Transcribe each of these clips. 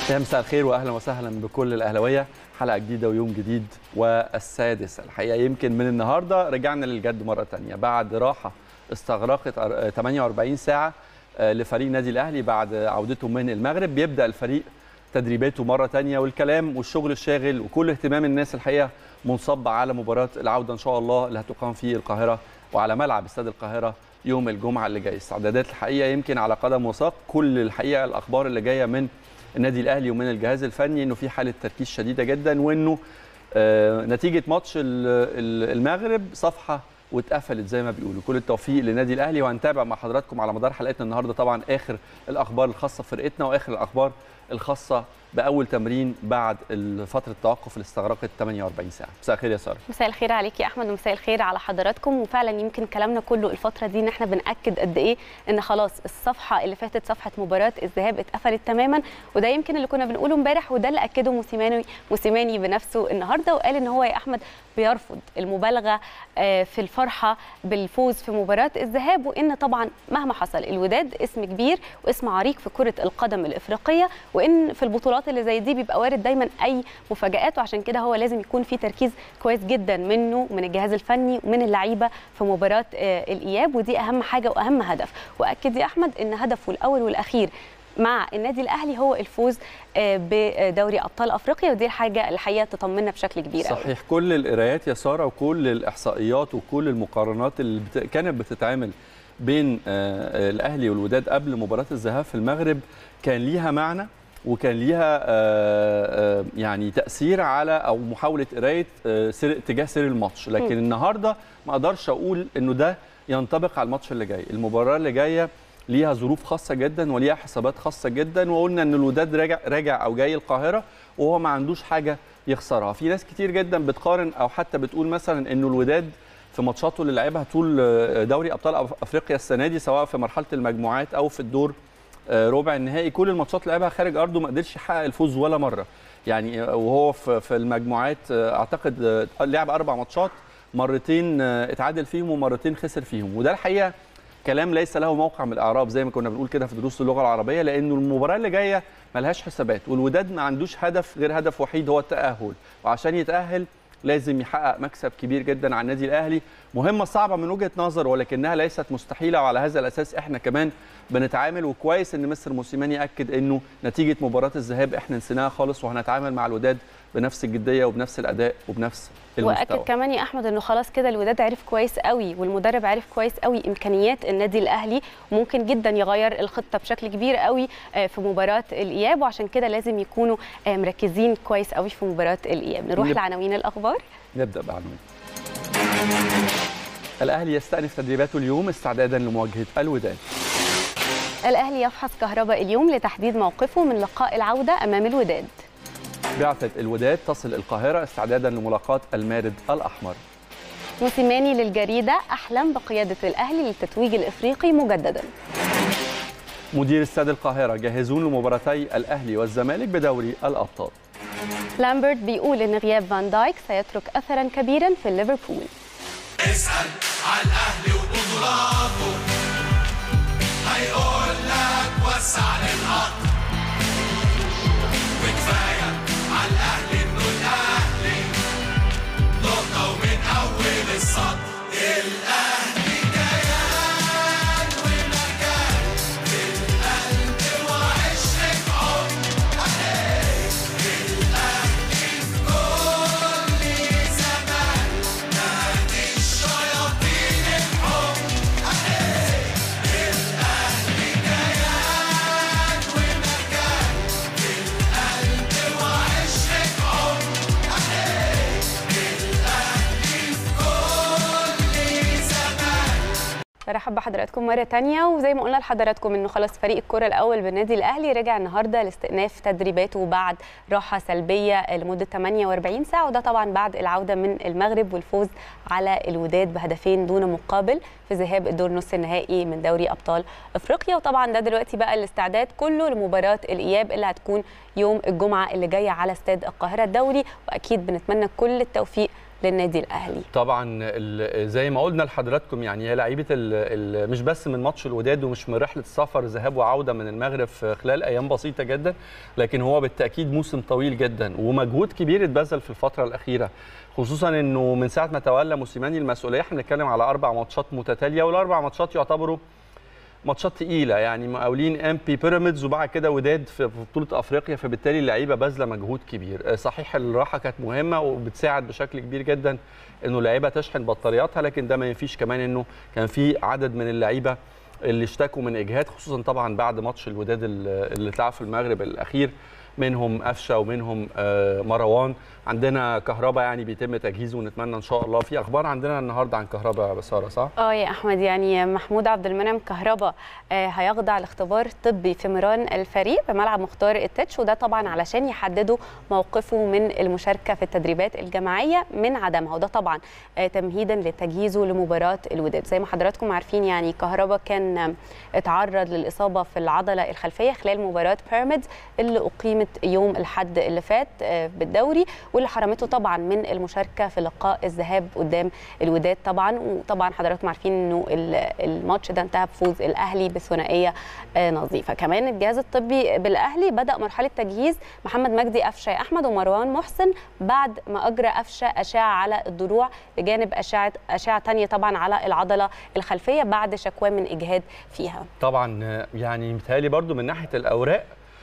يا مساء الخير واهلا وسهلا بكل الاهلاويه حلقه جديده ويوم جديد والسادس الحقيقه يمكن من النهارده رجعنا للجد مره ثانيه بعد راحه استغرقت 48 ساعه لفريق نادي الاهلي بعد عودته من المغرب بيبدا الفريق تدريباته مره ثانيه والكلام والشغل الشاغل وكل اهتمام الناس الحقيقه منصب على مباراه العوده ان شاء الله اللي هتقام في القاهره وعلى ملعب استاد القاهره يوم الجمعه اللي جاي استعدادات الحقيقه يمكن على قدم وساق كل الحقيقه الاخبار اللي جايه من النادي الاهلي ومن الجهاز الفني انه في حاله تركيز شديده جدا وانه آه نتيجه ماتش المغرب صفحه واتقفلت زي ما بيقولوا كل التوفيق للنادي الاهلي وهنتابع مع حضراتكم على مدار حلقتنا النهارده طبعا اخر الاخبار الخاصه بفرقتنا واخر الاخبار الخاصه باول تمرين بعد فتره التوقف اللي استغرقت 48 ساعه مساء الخير يا ساره مساء الخير عليك يا احمد ومساء الخير على حضراتكم وفعلا يمكن كلامنا كله الفتره دي ان احنا بناكد قد ايه ان خلاص الصفحه اللي فاتت صفحه مباراه الذهاب اتقفلت تماما وده يمكن اللي كنا بنقوله امبارح وده اللي اكده موسيماني موسيماني بنفسه النهارده وقال ان هو يا احمد بيرفض المبالغه في الفرحه بالفوز في مباراه الذهاب وان طبعا مهما حصل الوداد اسم كبير واسم عريق في كره القدم الافريقيه وان في البطولات اللي زي دي بيبقى وارد دايما اي مفاجات وعشان كده هو لازم يكون في تركيز كويس جدا منه ومن الجهاز الفني ومن اللعيبه في مباراه الاياب ودي اهم حاجه واهم هدف واكد يا احمد ان هدفه الاول والاخير مع النادي الاهلي هو الفوز بدوري ابطال افريقيا ودي حاجه الحقيقه تطمنا بشكل كبير صحيح أوي. كل القرايات يا ساره وكل الاحصائيات وكل المقارنات اللي بت... كانت بتتعمل بين آه الاهلي والوداد قبل مباراه الذهاب في المغرب كان ليها معنى وكان ليها آه آه يعني تاثير على او محاوله قرايه سير اتجاه سير الماتش لكن م. النهارده ما اقدرش اقول انه ده ينطبق على الماتش اللي جاي المباراه اللي جايه ليها ظروف خاصه جدا وليها حسابات خاصه جدا وقلنا ان الوداد راجع راجع او جاي القاهره وهو ما عندوش حاجه يخسرها في ناس كتير جدا بتقارن او حتى بتقول مثلا انه الوداد في ماتشاته اللي لعبها طول دوري ابطال افريقيا السنه دي سواء في مرحله المجموعات او في الدور ربع النهائي كل الماتشات اللي لعبها خارج ارضه ما قدرش يحقق الفوز ولا مره يعني وهو في المجموعات اعتقد لعب اربع ماتشات مرتين اتعادل فيهم ومرتين خسر فيهم وده الحقيقه كلام ليس له موقع من الاعراب زي ما كنا بنقول كده في دروس اللغه العربيه لانه المباراه اللي جايه ملهاش حسابات والوداد ما عندوش هدف غير هدف وحيد هو التاهل وعشان يتاهل لازم يحقق مكسب كبير جدا على النادي الاهلي مهمه صعبه من وجهه نظر ولكنها ليست مستحيله وعلى هذا الاساس احنا كمان بنتعامل وكويس ان مستر موسيماني اكد انه نتيجه مباراه الذهاب احنا نسيناها خالص وهنتعامل مع الوداد بنفس الجديه وبنفس الاداء وبنفس المستوى واكد كمان يا احمد انه خلاص كده الوداد عرف كويس قوي والمدرب عرف كويس قوي امكانيات النادي الاهلي وممكن جدا يغير الخطه بشكل كبير قوي في مباراه الاياب وعشان كده لازم يكونوا مركزين كويس قوي في مباراه الاياب نروح نب... لعناوين الاخبار نبدا بعناوين الاهلي يستأنف تدريباته اليوم استعدادا لمواجهه الوداد الاهلي يفحص كهرباء اليوم لتحديد موقفه من لقاء العوده امام الوداد بعثة الوداد تصل القاهرة استعدادا لملاقاة المارد الأحمر موسيماني للجريدة أحلم بقيادة الأهلي للتتويج الإفريقي مجددا مدير استاد القاهرة جاهزون لمباراتي الأهلي والزمالك بدوري الأبطال لامبرت بيقول إن غياب فان دايك سيترك أثرا كبيرا في ليفربول اسأل على الأهلي وبطولاته هيقول لك وسع للأرض وكفاية على الأهلي إنه الأهلي نقطة ومن أول السطر الأهلي كيان ومكان في القلب وعشرة عمر الأهلي في كل زمان نادي الشياطين الحب الأهلي كيان ومكان في القلب وعشرة عمر برحب بحضراتكم مرة تانية وزي ما قلنا لحضراتكم انه خلاص فريق الكرة الأول بالنادي الأهلي رجع النهاردة لاستئناف تدريباته بعد راحة سلبية لمدة 48 ساعة وده طبعا بعد العودة من المغرب والفوز على الوداد بهدفين دون مقابل في ذهاب الدور نص النهائي من دوري أبطال أفريقيا وطبعا ده دلوقتي بقى الاستعداد كله لمباراة الإياب اللي هتكون يوم الجمعة اللي جاية على استاد القاهرة الدولي وأكيد بنتمنى كل التوفيق للنادي الاهلي طبعا ال- زي ما قلنا لحضراتكم يعني هي لعيبه ال- ال- مش بس من ماتش الوداد ومش من رحله سفر ذهاب وعوده من المغرب في خلال ايام بسيطه جدا لكن هو بالتاكيد موسم طويل جدا ومجهود كبير اتبذل في الفتره الاخيره خصوصا انه من ساعه ما تولى موسيماني المسؤوليه احنا بنتكلم على اربع ماتشات متتاليه والاربع ماتشات يعتبروا ماتشات تقيله يعني مقاولين ام بي بيراميدز وبعد كده وداد في في بطوله افريقيا فبالتالي اللعيبه باذله مجهود كبير آه، صحيح الراحه كانت مهمه وبتساعد بشكل كبير جدا انه اللعيبه تشحن بطارياتها لكن ده ما ينفيش كمان انه كان في عدد من اللعيبه اللي اشتكوا من اجهاد خصوصا طبعا بعد ماتش الوداد ال- اللي اتلعب في المغرب الاخير منهم قفشه ومنهم آه، مروان عندنا كهربا يعني بيتم تجهيزه ونتمنى ان شاء الله في اخبار عندنا النهارده عن كهربا يا بساره صح؟ اه يا احمد يعني محمود عبد المنعم كهربا آه، هيخضع لاختبار طبي في ميران الفريق بملعب مختار التتش وده طبعا علشان يحددوا موقفه من المشاركه في التدريبات الجماعيه من عدمها وده طبعا آه، تمهيدا لتجهيزه لمباراه الوداد زي ما حضراتكم عارفين يعني كهربا كان آه، اتعرض للاصابه في العضله الخلفيه خلال مباراه بيراميدز اللي اقيمت يوم الاحد اللي فات آه، بالدوري واللي حرمته طبعا من المشاركه في لقاء الذهاب قدام الوداد طبعا وطبعا حضراتكم عارفين انه ال- الماتش ده انتهى بفوز الاهلي بثنائيه آه، نظيفه كمان الجهاز الطبي بالاهلي بدا مرحله تجهيز محمد مجدي قفشه يا احمد ومروان محسن بعد ما اجرى قفشه اشعه على الضلوع بجانب اشعه اشعه ثانيه طبعا على العضله الخلفيه بعد شكوى من اجهاد فيها طبعا آه، يعني متهيألي برضو من ناحيه الاوراق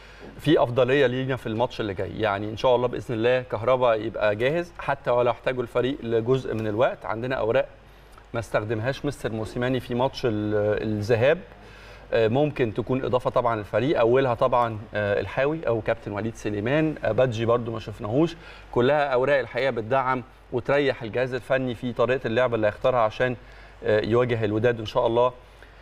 في افضليه لينا في الماتش اللي جاي يعني ان شاء الله باذن الله كهربا يبقى جاهز حتى ولو احتاجوا الفريق لجزء من الوقت عندنا اوراق ما استخدمهاش مستر موسيماني في ماتش ال- الذهاب آه، ممكن تكون اضافه طبعا للفريق اولها طبعا آه، الحاوي او كابتن وليد سليمان آه، بادجي برضو ما شفناهوش كلها اوراق الحقيقه بتدعم وتريح الجهاز الفني في طريقه اللعب اللي هيختارها عشان آه، يواجه الوداد ان شاء الله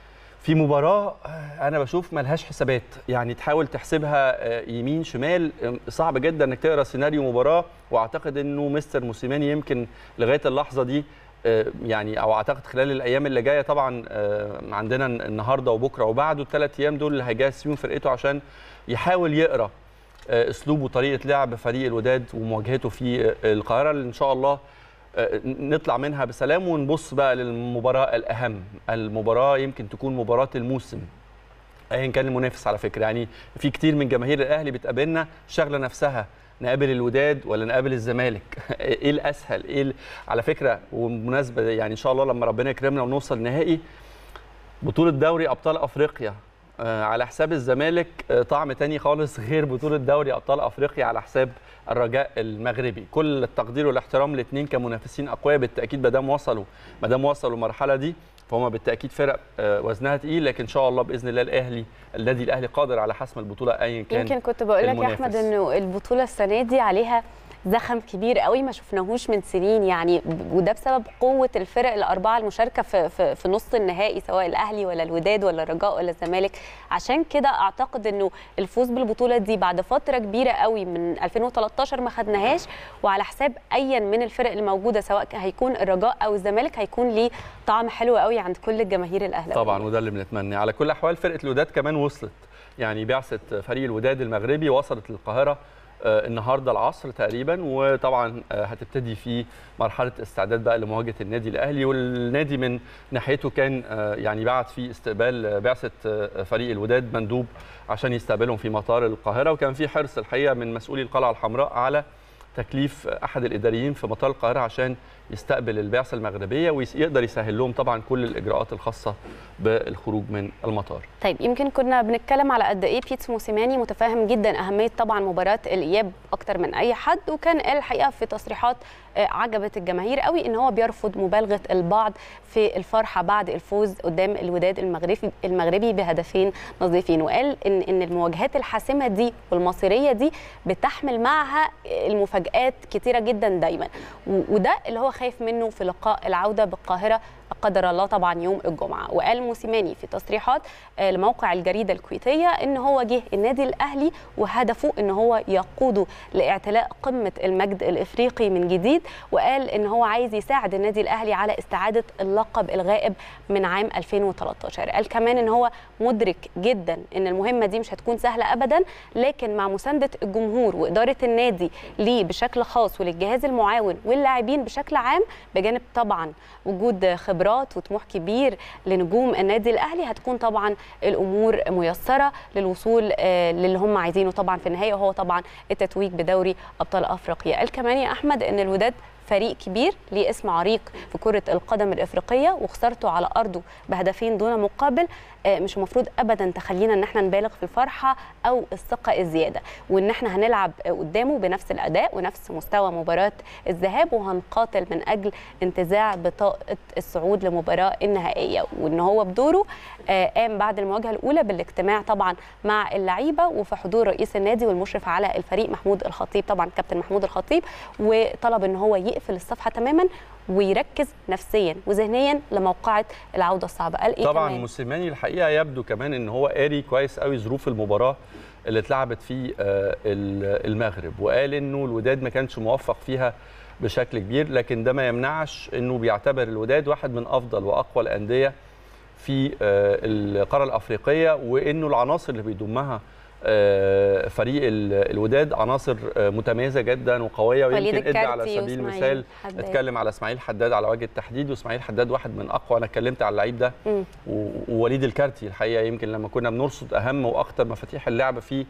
في مباراة آه، أنا بشوف ملهاش حسابات يعني تحاول تحسبها آه، يمين شمال آه، صعب جدا إنك تقرا سيناريو مباراة وأعتقد إنه مستر موسيماني يمكن لغاية اللحظة دي آه، يعني أو أعتقد خلال الأيام اللي جاية طبعا آه، عندنا النهاردة وبكرة وبعده الثلاث أيام دول اللي هيجهز فيهم فرقته عشان يحاول يقرا آه، أسلوب وطريقة لعب فريق الوداد ومواجهته في آه، القاهرة اللي إن شاء الله آه، نطلع منها بسلام ونبص بقى للمباراة الأهم المباراة يمكن تكون مباراة الموسم ايا كان المنافس على فكره يعني في كتير من جماهير الاهلي بتقابلنا شغله نفسها نقابل الوداد ولا نقابل الزمالك ايه الاسهل ايه ال- على فكره وبمناسبه يعني ان شاء الله لما ربنا يكرمنا ونوصل نهائي بطوله دوري ابطال افريقيا آه، على حساب الزمالك آه، طعم تاني خالص غير بطوله دوري ابطال افريقيا على حساب الرجاء المغربي كل التقدير والاحترام الاثنين كمنافسين اقوياء بالتاكيد ما دام وصلوا ما دام وصلوا المرحله دي فهم بالتاكيد فرق آه، وزنها تقيل لكن ان شاء الله باذن الله الاهلي الذي الاهلي قادر على حسم البطوله ايا كان يمكن كنت بقول لك يا المنافس. احمد انه البطوله السنه دي عليها زخم كبير قوي ما شفناهوش من سنين يعني ب- وده بسبب قوه الفرق الاربعه المشاركه في في, في نص النهائي سواء الاهلي ولا الوداد ولا الرجاء ولا الزمالك عشان كده اعتقد انه الفوز بالبطوله دي بعد فتره كبيره قوي من 2013 ما خدناهاش وعلى حساب ايا من الفرق الموجوده سواء هيكون الرجاء او الزمالك هيكون ليه طعم حلو قوي عند كل الجماهير الاهلاويه طبعا وده اللي بنتمناه على كل الاحوال فرقه الوداد كمان وصلت يعني بعثه فريق الوداد المغربي وصلت للقاهره آه، النهارده العصر تقريبا وطبعا آه، هتبتدي في مرحله استعداد بقى لمواجهه النادي الاهلي والنادي من ناحيته كان آه، يعني بعت في استقبال آه، بعثه آه، فريق الوداد مندوب عشان يستقبلهم في مطار القاهره وكان في حرص الحقيقه من مسؤولي القلعه الحمراء على تكليف احد الاداريين في مطار القاهره عشان يستقبل البعثه المغربيه ويقدر يسهل لهم طبعا كل الاجراءات الخاصه بالخروج من المطار طيب يمكن كنا بنتكلم على قد ايه بيتس موسيماني متفاهم جدا اهميه طبعا مباراه الاياب اكتر من اي حد وكان قال الحقيقه في تصريحات آه، عجبت الجماهير قوي ان هو بيرفض مبالغه البعض في الفرحه بعد الفوز قدام الوداد المغربي المغربي بهدفين نظيفين وقال ان ان المواجهات الحاسمه دي والمصيريه دي بتحمل معها المفاجات كتيره جدا دايما و- وده اللي هو خلق خايف منه في لقاء العوده بالقاهره قدر الله طبعا يوم الجمعه وقال موسيماني في تصريحات آه، لموقع الجريده الكويتيه ان هو جه النادي الاهلي وهدفه ان هو يقوده لاعتلاء قمه المجد الافريقي من جديد وقال ان هو عايز يساعد النادي الاهلي على استعاده اللقب الغائب من عام 2013 قال كمان ان هو مدرك جدا ان المهمه دي مش هتكون سهله ابدا لكن مع مسانده الجمهور واداره النادي ليه بشكل خاص وللجهاز المعاون واللاعبين بشكل عام بجانب طبعا وجود خبرات وطموح كبير لنجوم النادي الاهلي هتكون طبعا الامور ميسره للوصول آه، للي هم عايزينه طبعا في النهايه وهو طبعا التتويج بدوري ابطال افريقيا قال كمان يا احمد ان الوداد فريق كبير ليه اسم عريق في كرة القدم الإفريقية وخسارته على أرضه بهدفين دون مقابل آه، مش المفروض أبدا تخلينا إن احنا نبالغ في الفرحة أو الثقة الزيادة وإن احنا هنلعب آه، قدامه بنفس الأداء ونفس مستوى مباراة الذهاب وهنقاتل من أجل انتزاع بطاقة الصعود لمباراة النهائية وإن هو بدوره آه، قام بعد المواجهة الأولى بالاجتماع طبعا مع اللعيبة وفي حضور رئيس النادي والمشرف على الفريق محمود الخطيب طبعا كابتن محمود الخطيب وطلب إن هو يقفل الصفحة تماما ويركز نفسيا وذهنيا لموقعة العودة الصعبة قال إيه طبعا كمان؟ موسيماني الحقيقه يبدو كمان ان هو قاري كويس قوي ظروف المباراه اللي اتلعبت في آه، ال- المغرب وقال انه الوداد ما كانش موفق فيها بشكل كبير لكن ده ما يمنعش انه بيعتبر الوداد واحد من افضل واقوى الانديه في آه، القاره الافريقيه وانه العناصر اللي بيضمها آه، فريق ال- الوداد عناصر آه، متميزه جدا وقويه وليد ويمكن ادى على الكارتي سبيل وإسماعيل المثال حداد. اتكلم على اسماعيل حداد على وجه التحديد واسماعيل حداد واحد من اقوى انا اتكلمت على اللعيب ده مم. و- ووليد الكارتي الحقيقه يمكن لما كنا بنرصد اهم واخطر مفاتيح اللعب في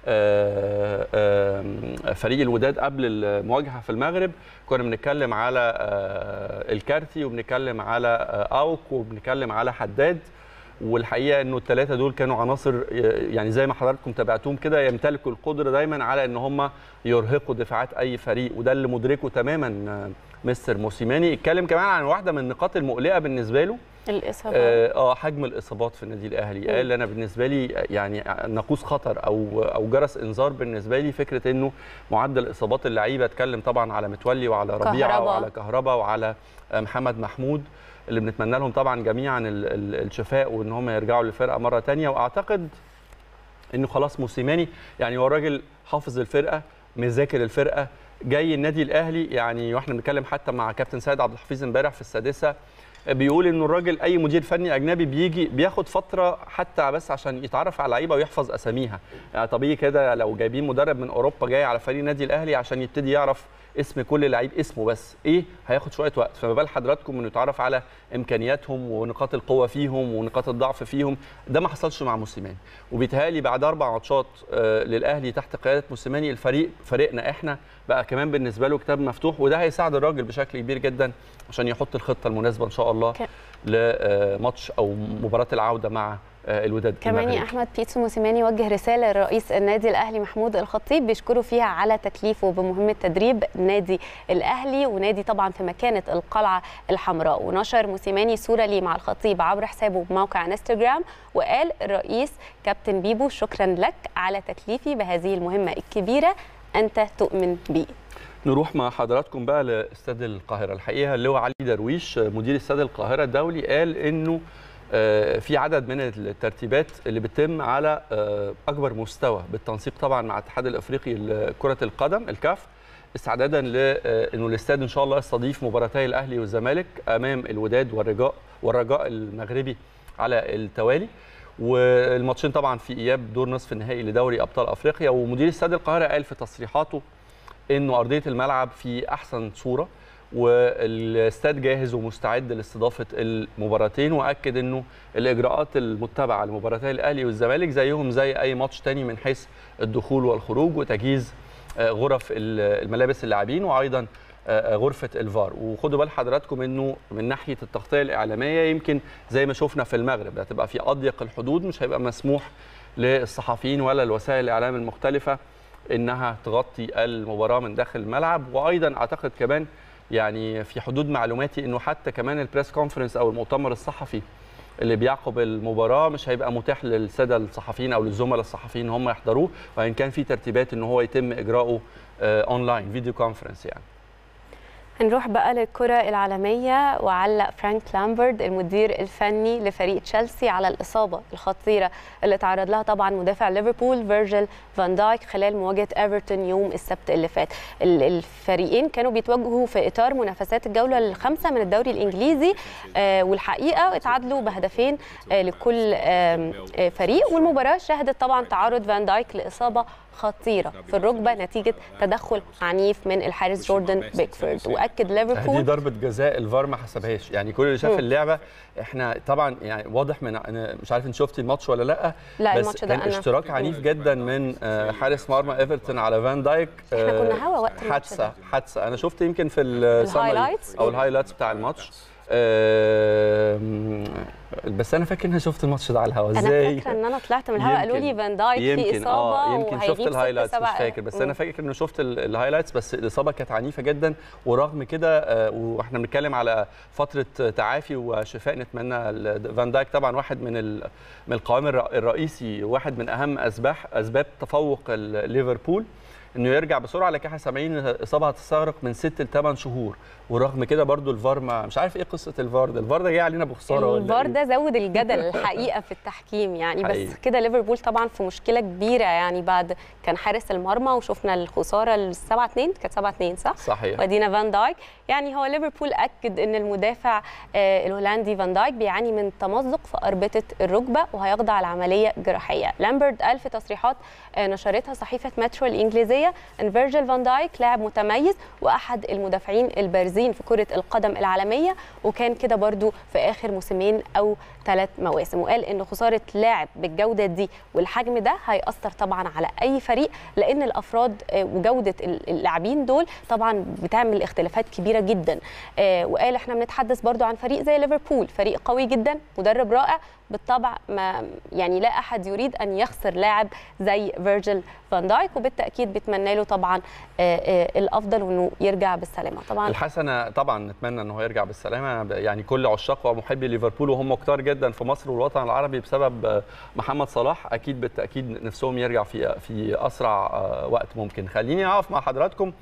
آه، آه، فريق الوداد قبل المواجهه في المغرب كنا بنتكلم على آه، الكارتي وبنتكلم على آه، اوك وبنتكلم على حداد والحقيقه انه الثلاثه دول كانوا عناصر يعني زي ما حضراتكم تابعتوهم كده يمتلكوا القدره دايما على ان هم يرهقوا دفاعات اي فريق وده اللي مدركه تماما آه، مستر موسيماني اتكلم كمان عن واحده من النقاط المقلقه بالنسبه له الإصابة اه آه، حجم الاصابات في النادي الاهلي قال انا بالنسبه لي يعني ناقوس خطر او او جرس انذار بالنسبه لي فكره انه معدل اصابات اللعيبه اتكلم طبعا على متولي وعلى ربيعه كهربا. وعلى كهربا وعلى آه، محمد محمود اللي بنتمنى لهم طبعا جميعا ال- ال- الشفاء وان هم يرجعوا للفرقه مره تانية واعتقد انه خلاص موسيماني يعني هو الراجل حافظ الفرقه مذاكر الفرقه جاي النادي الاهلي يعني واحنا بنتكلم حتى مع كابتن سيد عبد الحفيظ امبارح في السادسه بيقول انه الراجل اي مدير فني اجنبي بيجي بياخد فتره حتى بس عشان يتعرف على اللعيبه ويحفظ اساميها يعني طبيعي كده لو جايبين مدرب من اوروبا جاي على فريق النادي الاهلي عشان يبتدي يعرف اسم كل لعيب اسمه بس ايه هياخد شويه وقت فما بال حضراتكم انه يتعرف على امكانياتهم ونقاط القوه فيهم ونقاط الضعف فيهم ده ما حصلش مع موسيماني وبيتهيألي بعد اربع ماتشات آه، للاهلي تحت قياده موسيماني الفريق فريقنا احنا بقى كمان بالنسبه له كتاب مفتوح وده هيساعد الراجل بشكل كبير جدا عشان يحط الخطه المناسبه ان شاء الله ك- لماتش او مباراه العوده مع آه، الوداد كمان يا المغربي. احمد بيتسو موسيماني وجه رساله لرئيس النادي الاهلي محمود الخطيب بيشكره فيها على تكليفه بمهمه تدريب نادي الاهلي ونادي طبعا في مكانه القلعه الحمراء ونشر موسيماني صوره ليه مع الخطيب عبر حسابه بموقع انستغرام وقال الرئيس كابتن بيبو شكرا لك على تكليفي بهذه المهمه الكبيره انت تؤمن بي نروح مع حضراتكم بقى لاستاد القاهره الحقيقه اللواء علي درويش مدير استاد القاهره الدولي قال انه آه، في عدد من الترتيبات اللي بتتم على آه، اكبر مستوى بالتنسيق طبعا مع الاتحاد الافريقي لكره القدم الكاف استعدادا لانه الاستاد ان شاء الله يستضيف مباراتي الاهلي والزمالك امام الوداد والرجاء والرجاء المغربي على التوالي والماتشين طبعا في اياب دور نصف النهائي لدوري ابطال افريقيا ومدير استاد القاهره قال في تصريحاته انه ارضيه الملعب في احسن صوره والاستاد جاهز ومستعد لاستضافه المباراتين واكد انه الاجراءات المتبعه لمباراتي الاهلي والزمالك زيهم زي اي ماتش تاني من حيث الدخول والخروج وتجهيز آه، غرف ال- الملابس اللاعبين وايضا آه، غرفه الفار وخدوا بال حضراتكم انه من ناحيه التغطيه الاعلاميه يمكن زي ما شفنا في المغرب هتبقى في اضيق الحدود مش هيبقى مسموح للصحفيين ولا الوسائل الاعلام المختلفه انها تغطي المباراه من داخل الملعب وايضا اعتقد كمان يعني في حدود معلوماتي انه حتى كمان البريس كونفرنس او المؤتمر الصحفي اللي بيعقب المباراه مش هيبقى متاح للساده الصحفيين او للزملاء الصحفيين هم يحضروه وان كان في ترتيبات ان هو يتم اجراؤه آه، اونلاين فيديو كونفرنس يعني نروح بقى للكرة العالمية وعلق فرانك لامبرد المدير الفني لفريق تشيلسي على الإصابة الخطيرة اللي تعرض لها طبعا مدافع ليفربول فيرجيل فان دايك خلال مواجهة ايفرتون يوم السبت اللي فات ال- الفريقين كانوا بيتواجهوا في إطار منافسات الجولة الخامسة من الدوري الإنجليزي آه والحقيقة اتعادلوا بهدفين آه لكل آم، آه فريق والمباراة شهدت طبعا تعرض فان دايك لإصابة خطيرة في الركبة نتيجة تدخل عنيف من الحارس جوردن بيكفورد وأكد دي ليفربول ضربه جزاء الفار ما حسبهاش يعني كل اللي شاف مم. اللعبه احنا طبعا يعني واضح من أنا مش عارف انت شفتي الماتش ولا لا لا، بس الماتش ده كان أنا- اشتراك عنيف جدا من آه، حارس مرمى ايفرتون على فان دايك إحنا آه، كنا هوا وقت الماتش حادثه ده. حادثه انا شفت يمكن في السمري الهايلايتس؟ او الهايلايتس بتاع الماتش آم، بس انا فاكر ان انا شفت الماتش ده على الهوا انا ازاي فاكره ان انا طلعت من الهواء قالوا لي يمكن- فان دايك في يمكن اصابه اه يمكن شفت وهيغيب ست الهايلايتس مش سبع- فاكر بس انا مم. فاكر انه شفت ال- الهايلايتس بس الاصابه كانت عنيفه جدا ورغم كده آه، واحنا بنتكلم على فتره تعافي وشفاء نتمنى ل- فان دايك طبعا واحد من ال- من القوام الر- الرئيسي واحد من اهم اسباب اسباب تفوق ال- ليفربول انه يرجع بسرعه لكن احنا سامعين إن الاصابه هتستغرق من ست ل 8 شهور ورغم كده برضو الفار ما مش عارف ايه قصه الفار ده الفار ده جاي علينا بخساره ولا الفار إيه؟ ده زود الجدل الحقيقه في التحكيم يعني حقيقي. بس كده ليفربول طبعا في مشكله كبيره يعني بعد كان حارس المرمى وشفنا الخساره ال 7 2 كانت 7 2 صح؟ صحيح ودينا فان دايك يعني هو ليفربول اكد ان المدافع آه، الهولندي فان دايك بيعاني من تمزق في اربطه الركبه وهيخضع لعمليه جراحيه لامبرد قال في تصريحات آه، نشرتها صحيفه مترو الانجليزيه ان فيرجيل فان دايك لاعب متميز واحد المدافعين البارزين في كره القدم العالميه وكان كده برضو في اخر موسمين او ثلاث مواسم وقال ان خساره لاعب بالجوده دي والحجم ده هيأثر طبعا على اي فريق لان الافراد آه، وجوده ال- اللاعبين دول طبعا بتعمل اختلافات كبيره جدا آه، وقال احنا بنتحدث برضو عن فريق زي ليفربول فريق قوي جدا مدرب رائع بالطبع ما يعني لا احد يريد ان يخسر لاعب زي فيرجيل فان دايك وبالتاكيد بيتمنى له طبعا آه، آه، الافضل وانه يرجع بالسلامه طبعا الحسنه طبعا نتمنى انه هو يرجع بالسلامه ب- يعني كل عشاق ومحبي ليفربول وهم كتار جدا في مصر والوطن العربي بسبب آه، محمد صلاح اكيد بالتاكيد نفسهم يرجع في في اسرع آه، وقت ممكن خليني اقف مع حضراتكم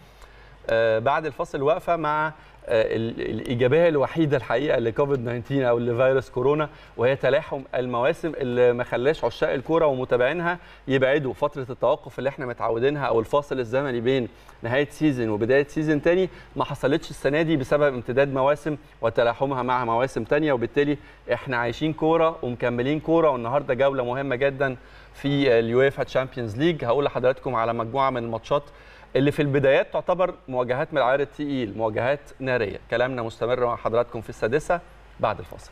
آه، بعد الفصل واقفه مع آه، ال- الايجابيه الوحيده الحقيقه لكوفيد 19 او لفيروس كورونا وهي تلاحم المواسم اللي ما خلاش عشاق الكوره ومتابعينها يبعدوا فتره التوقف اللي احنا متعودينها او الفاصل الزمني بين نهايه سيزون وبدايه سيزون تاني ما حصلتش السنه دي بسبب امتداد مواسم وتلاحمها مع مواسم تانية وبالتالي احنا عايشين كوره ومكملين كوره والنهارده جوله مهمه جدا في اليويفا تشامبيونز ليج هقول لحضراتكم على مجموعه من الماتشات اللي في البدايات تعتبر مواجهات من العيار التقيل مواجهات ناريه كلامنا مستمر مع حضراتكم في السادسه بعد الفاصل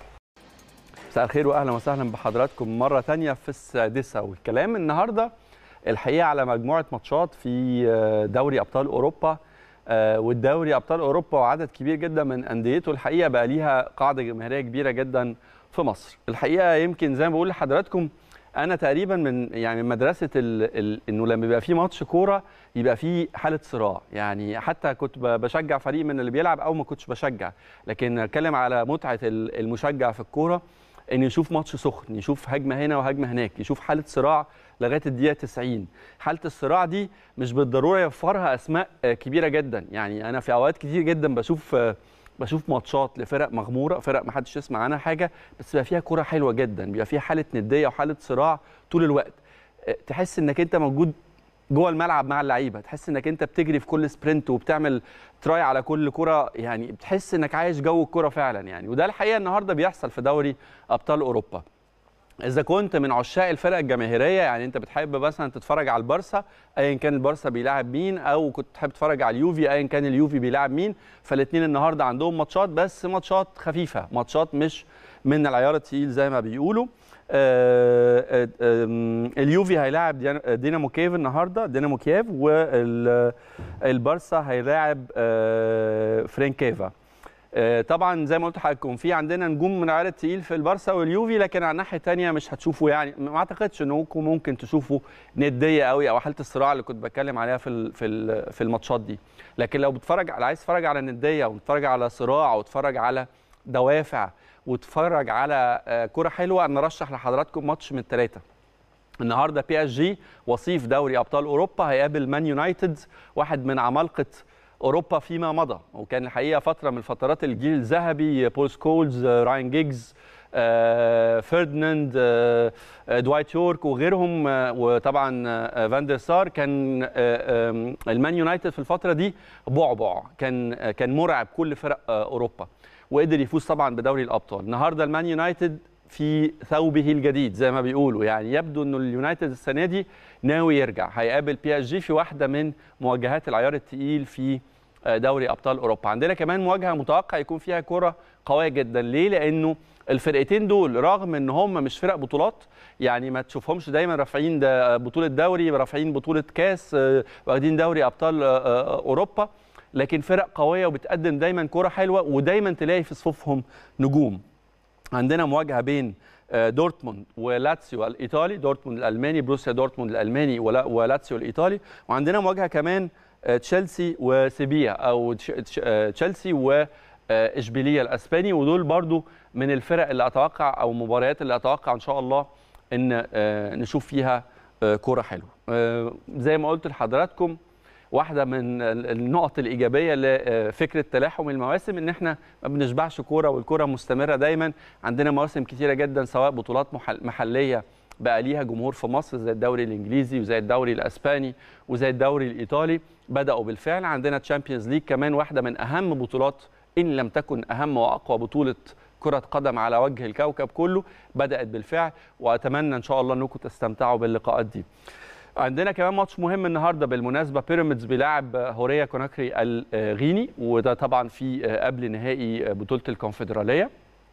مساء الخير واهلا وسهلا بحضراتكم مره تانية في السادسه والكلام النهارده الحقيقه على مجموعه ماتشات في دوري ابطال اوروبا آه، والدوري ابطال اوروبا وعدد كبير جدا من انديته الحقيقه بقى ليها قاعده جماهيريه كبيره جدا في مصر الحقيقه يمكن زي ما بقول لحضراتكم انا تقريبا من يعني من مدرسه ال ال انه لما بيبقى في ماتش كوره يبقى في حاله صراع يعني حتى كنت ب- بشجع فريق من اللي بيلعب او ما كنتش بشجع لكن اتكلم على متعه ال- المشجع في الكوره ان يشوف ماتش سخن يشوف هجمه هنا وهجمه هناك يشوف حاله صراع لغايه الدقيقه 90 حاله الصراع دي مش بالضروره يوفرها اسماء آه، كبيره جدا يعني انا في اوقات كتير جدا بشوف آه، بشوف ماتشات لفرق مغموره فرق ما حدش يسمع عنها حاجه بس بيبقى فيها كوره حلوه جدا بيبقى فيها حاله نديه وحاله صراع طول الوقت آه، تحس انك انت موجود جوه الملعب مع اللعيبه تحس انك انت بتجري في كل سبرنت وبتعمل تراي على كل كره يعني بتحس انك عايش جو الكوره فعلا يعني وده الحقيقه النهارده بيحصل في دوري ابطال اوروبا اذا كنت من عشاق الفرق الجماهيريه يعني انت بتحب مثلا تتفرج على البارسا ايا كان البارسا بيلاعب مين او كنت تحب تتفرج على اليوفي ايا كان اليوفي بيلاعب مين فالاثنين النهارده عندهم ماتشات بس ماتشات خفيفه ماتشات مش من العيار التقيل زي ما بيقولوا آه، آه، آم، اليوفي هيلاعب ديان- دينامو كييف النهارده دينامو كييف والبارسا هيلاعب آه، فرينكيفا آه، طبعا زي ما قلت لحضراتكم في عندنا نجوم من العيار التقيل في البارسا واليوفي لكن على الناحيه الثانيه مش هتشوفوا يعني ما اعتقدش انكم ممكن تشوفوا نديه قوي او حاله الصراع اللي كنت بتكلم عليها في ال- في ال- في الماتشات دي لكن لو بتتفرج على عايز تتفرج على نديه وتتفرج على صراع وتتفرج على دوافع وتتفرج على آه، كره حلوه انا ارشح لحضراتكم ماتش من الثلاثه النهارده بي اس جي وصيف دوري ابطال اوروبا هيقابل مان يونايتد واحد من عمالقه اوروبا فيما مضى وكان الحقيقه فتره من فترات الجيل الذهبي بول سكولز آه، راين جيجز آه، فرديناند آه، آه، دوايت يورك وغيرهم آه، وطبعا آه، فان دير سار كان آه، آم، المان يونايتد في الفتره دي بعبع كان آه، كان مرعب كل فرق آه، اوروبا وقدر يفوز طبعا بدوري الابطال النهارده المان يونايتد في ثوبه الجديد زي ما بيقولوا يعني يبدو انه اليونايتد السنه دي ناوي يرجع هيقابل بي اس جي في واحده من مواجهات العيار الثقيل في آه، دوري ابطال اوروبا عندنا كمان مواجهه متوقع يكون فيها كره قويه جدا ليه لانه الفرقتين دول رغم ان هم مش فرق بطولات يعني ما تشوفهمش دايما رافعين ده بطوله دوري رافعين بطوله كاس آه، واخدين دوري ابطال آه، آه، اوروبا لكن فرق قويه وبتقدم دايما كره حلوه ودايما تلاقي في صفوفهم نجوم عندنا مواجهه بين آه، دورتموند ولاتسيو الايطالي دورتموند الالماني بروسيا دورتموند الالماني ولا- ولاتسيو الايطالي وعندنا مواجهه كمان آه، تشيلسي وسيبيا او تش- تش- آه، تشيلسي واشبيليه الاسباني ودول برضو من الفرق اللي اتوقع او مباريات اللي اتوقع ان شاء الله ان آه، نشوف فيها آه، كوره حلوه آه، زي ما قلت لحضراتكم واحده من ال- النقط الايجابيه لفكره تلاحم المواسم ان احنا ما بنشبعش كوره والكوره مستمره دايما عندنا مواسم كتيره جدا سواء بطولات محل- محليه بقى ليها جمهور في مصر زي الدوري الانجليزي وزي الدوري الاسباني وزي الدوري الايطالي بداوا بالفعل عندنا تشامبيونز ليج كمان واحده من اهم بطولات ان لم تكن اهم واقوى بطوله كرة قدم على وجه الكوكب كله بدأت بالفعل وأتمنى إن شاء الله أنكم تستمتعوا باللقاءات دي. عندنا كمان ماتش مهم النهارده بالمناسبه بيراميدز بيلاعب هوريا كوناكري الغيني وده طبعا في قبل نهائي بطوله الكونفدراليه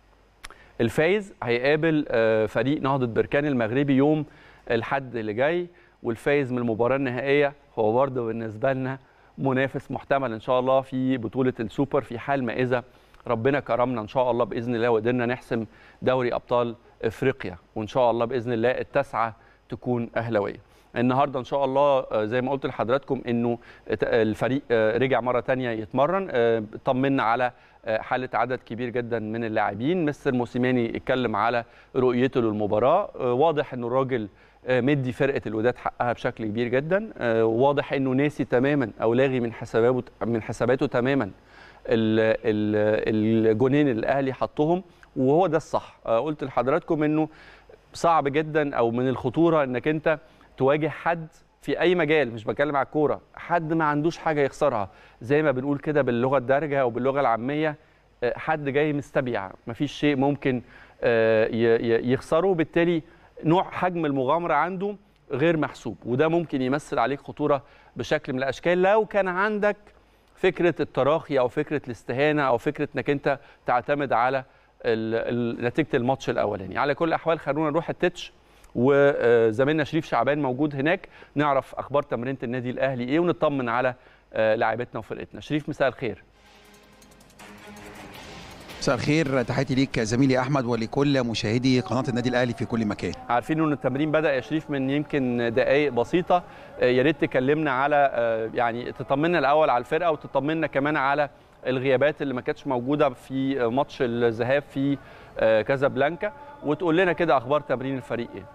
الفايز هيقابل آه، فريق نهضه بركان المغربي يوم الحد اللي جاي والفايز من المباراه النهائيه هو برضه بالنسبه لنا منافس محتمل ان شاء الله في بطوله السوبر في حال ما اذا ربنا كرمنا ان شاء الله باذن الله وقدرنا نحسم دوري ابطال افريقيا وان شاء الله باذن الله التاسعه تكون اهلاويه النهارده ان شاء الله آه، زي ما قلت لحضراتكم انه ت- الفريق آه، رجع مره تانية يتمرن آه، طمنا على آه، حاله عدد كبير جدا من اللاعبين مستر موسيماني اتكلم على رؤيته للمباراه آه، واضح انه الراجل آه، مدي فرقه الوداد حقها بشكل كبير جدا آه، واضح انه ناسي تماما او لاغي من حساباته من حساباته تماما ال- ال- الجونين اللي الاهلي حطهم وهو ده الصح آه، قلت لحضراتكم انه صعب جدا او من الخطوره انك انت تواجه حد في اي مجال مش بتكلم على الكوره حد ما عندوش حاجه يخسرها زي ما بنقول كده باللغه الدارجه او باللغه العاميه آه، حد جاي مستبيع مفيش شيء ممكن آه، ي- ي- يخسره وبالتالي نوع حجم المغامره عنده غير محسوب وده ممكن يمثل عليك خطوره بشكل من الاشكال لو كان عندك فكره التراخي او فكره الاستهانه او فكره انك انت تعتمد على ال- ال- نتيجه الماتش الاولاني على كل الاحوال خلونا نروح التتش وزميلنا شريف شعبان موجود هناك نعرف اخبار تمرينه النادي الاهلي ايه ونطمن على آه، لاعبتنا وفرقتنا شريف مساء الخير مساء الخير تحياتي ليك زميلي احمد ولكل مشاهدي قناه النادي الاهلي في كل مكان عارفين ان التمرين بدا يا شريف من يمكن دقائق بسيطه آه، يا ريت تكلمنا على آه، يعني تطمنا الاول على الفرقه وتطمنا كمان على الغيابات اللي ما كانتش موجوده في آه، ماتش الذهاب في آه، كازابلانكا وتقول لنا كده اخبار تمرين الفريق ايه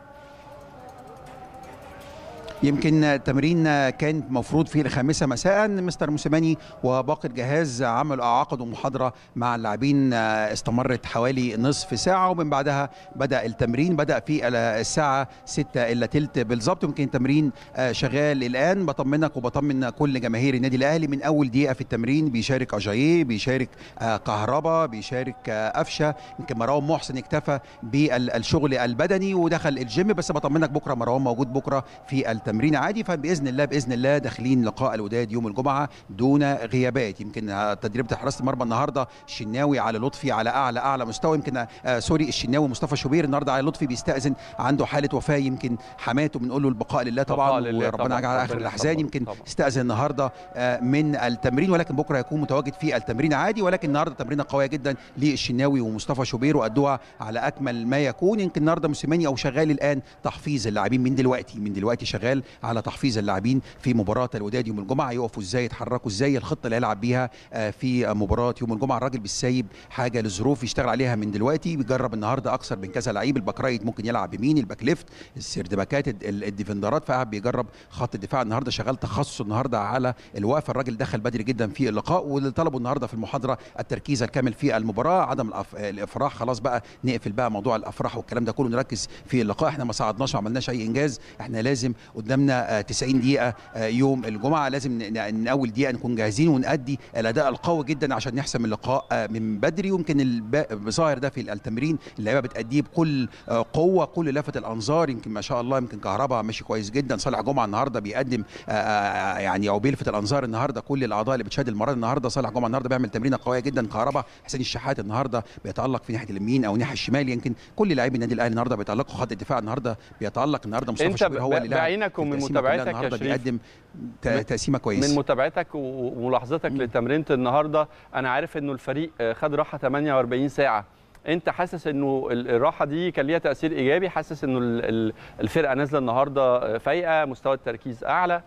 يمكن التمرين كان مفروض في الخامسة مساء مستر موسيماني وباقي الجهاز عملوا عقدوا محاضرة مع اللاعبين استمرت حوالي نصف ساعة ومن بعدها بدأ التمرين بدأ في الساعة 6 إلا تلت بالظبط يمكن التمرين شغال الآن بطمنك وبطمن كل جماهير النادي الأهلي من أول دقيقة في التمرين بيشارك أجاييه بيشارك كهربا بيشارك أفشة يمكن مروان محسن اكتفى بالشغل البدني ودخل الجيم بس بطمنك بكرة مروان موجود بكرة في التمرين تمرين عادي فباذن الله باذن الله داخلين لقاء الوداد يوم الجمعه دون غيابات يمكن تدريبه حراسه المرمى النهارده الشناوي على لطفي على اعلى اعلى مستوى يمكن آه سوري الشناوي مصطفى شوبير النهارده على لطفي بيستاذن عنده حاله وفاه يمكن حماته بنقول له البقاء لله طبعا لله وربنا طبعاً، يجعل اخر ربنا الاحزان طبعاً، يمكن طبعاً. استاذن النهارده آه من التمرين ولكن بكره يكون متواجد في التمرين عادي ولكن النهارده تمرينه قويه جدا للشناوي ومصطفى شوبير وادوها على اكمل ما يكون يمكن النهارده موسيماني او شغال الان تحفيظ اللاعبين من دلوقتي من دلوقتي شغال شغال على تحفيز اللاعبين في مباراه الوداد يوم الجمعه يقفوا ازاي يتحركوا ازاي الخطه اللي هيلعب بيها آه، في مباراه يوم الجمعه الراجل بالسايب حاجه للظروف يشتغل عليها من دلوقتي بيجرب النهارده اكثر من كذا لعيب الباك رايت ممكن يلعب بمين الباك ليفت السردباكات ال- الديفندرات فقاعد بيجرب خط الدفاع النهارده شغال تخصص النهارده على الوقفه الراجل دخل بدري جدا في اللقاء واللي طلبوا النهارده في المحاضره التركيز الكامل في المباراه عدم الأف... الافراح خلاص بقى نقفل بقى موضوع الافراح والكلام ده كله نركز في اللقاء احنا ما صعدناش ما عملناش اي انجاز احنا لازم قدامنا آه، 90 دقيقه آه، يوم الجمعه لازم ن- ن- من اول دقيقه نكون جاهزين ونأدي الاداء القوي جدا عشان نحسم اللقاء آه، من بدري يمكن الب- ظاهر ده في التمرين اللعيبه بتأديه بكل آه، قوه كل لفت الانظار يمكن ما شاء الله يمكن كهربا ماشي كويس جدا صالح جمعه النهارده بيقدم آه، آه، يعني او بيلفت الانظار النهارده كل الاعضاء اللي بتشاهد المباراه النهارده صالح جمعه النهارده بيعمل تمرينه قويه جدا كهربا حسين الشحات النهارده بيتالق في ناحيه اليمين او الناحيه الشمال يمكن كل لاعبي النادي الاهلي النهارده بيتالقوا خط الدفاع النهارده بيتالق النهارده مصطفى انت شوبير هو ب- اللي لاعب بعينك في ومن التقسيمة كلها متابعتك يا النهارده شريف بيقدم ت- من- تقسيمه كويسه من متابعتك و- وملاحظتك لتمرينة النهارده انا عارف انه الفريق آه، خد راحه 48 ساعه انت حاسس انه ال- الراحه دي كان ليها تاثير ايجابي حاسس انه ال- ال- الفرقه نازله النهارده آه، فايقه مستوى التركيز اعلى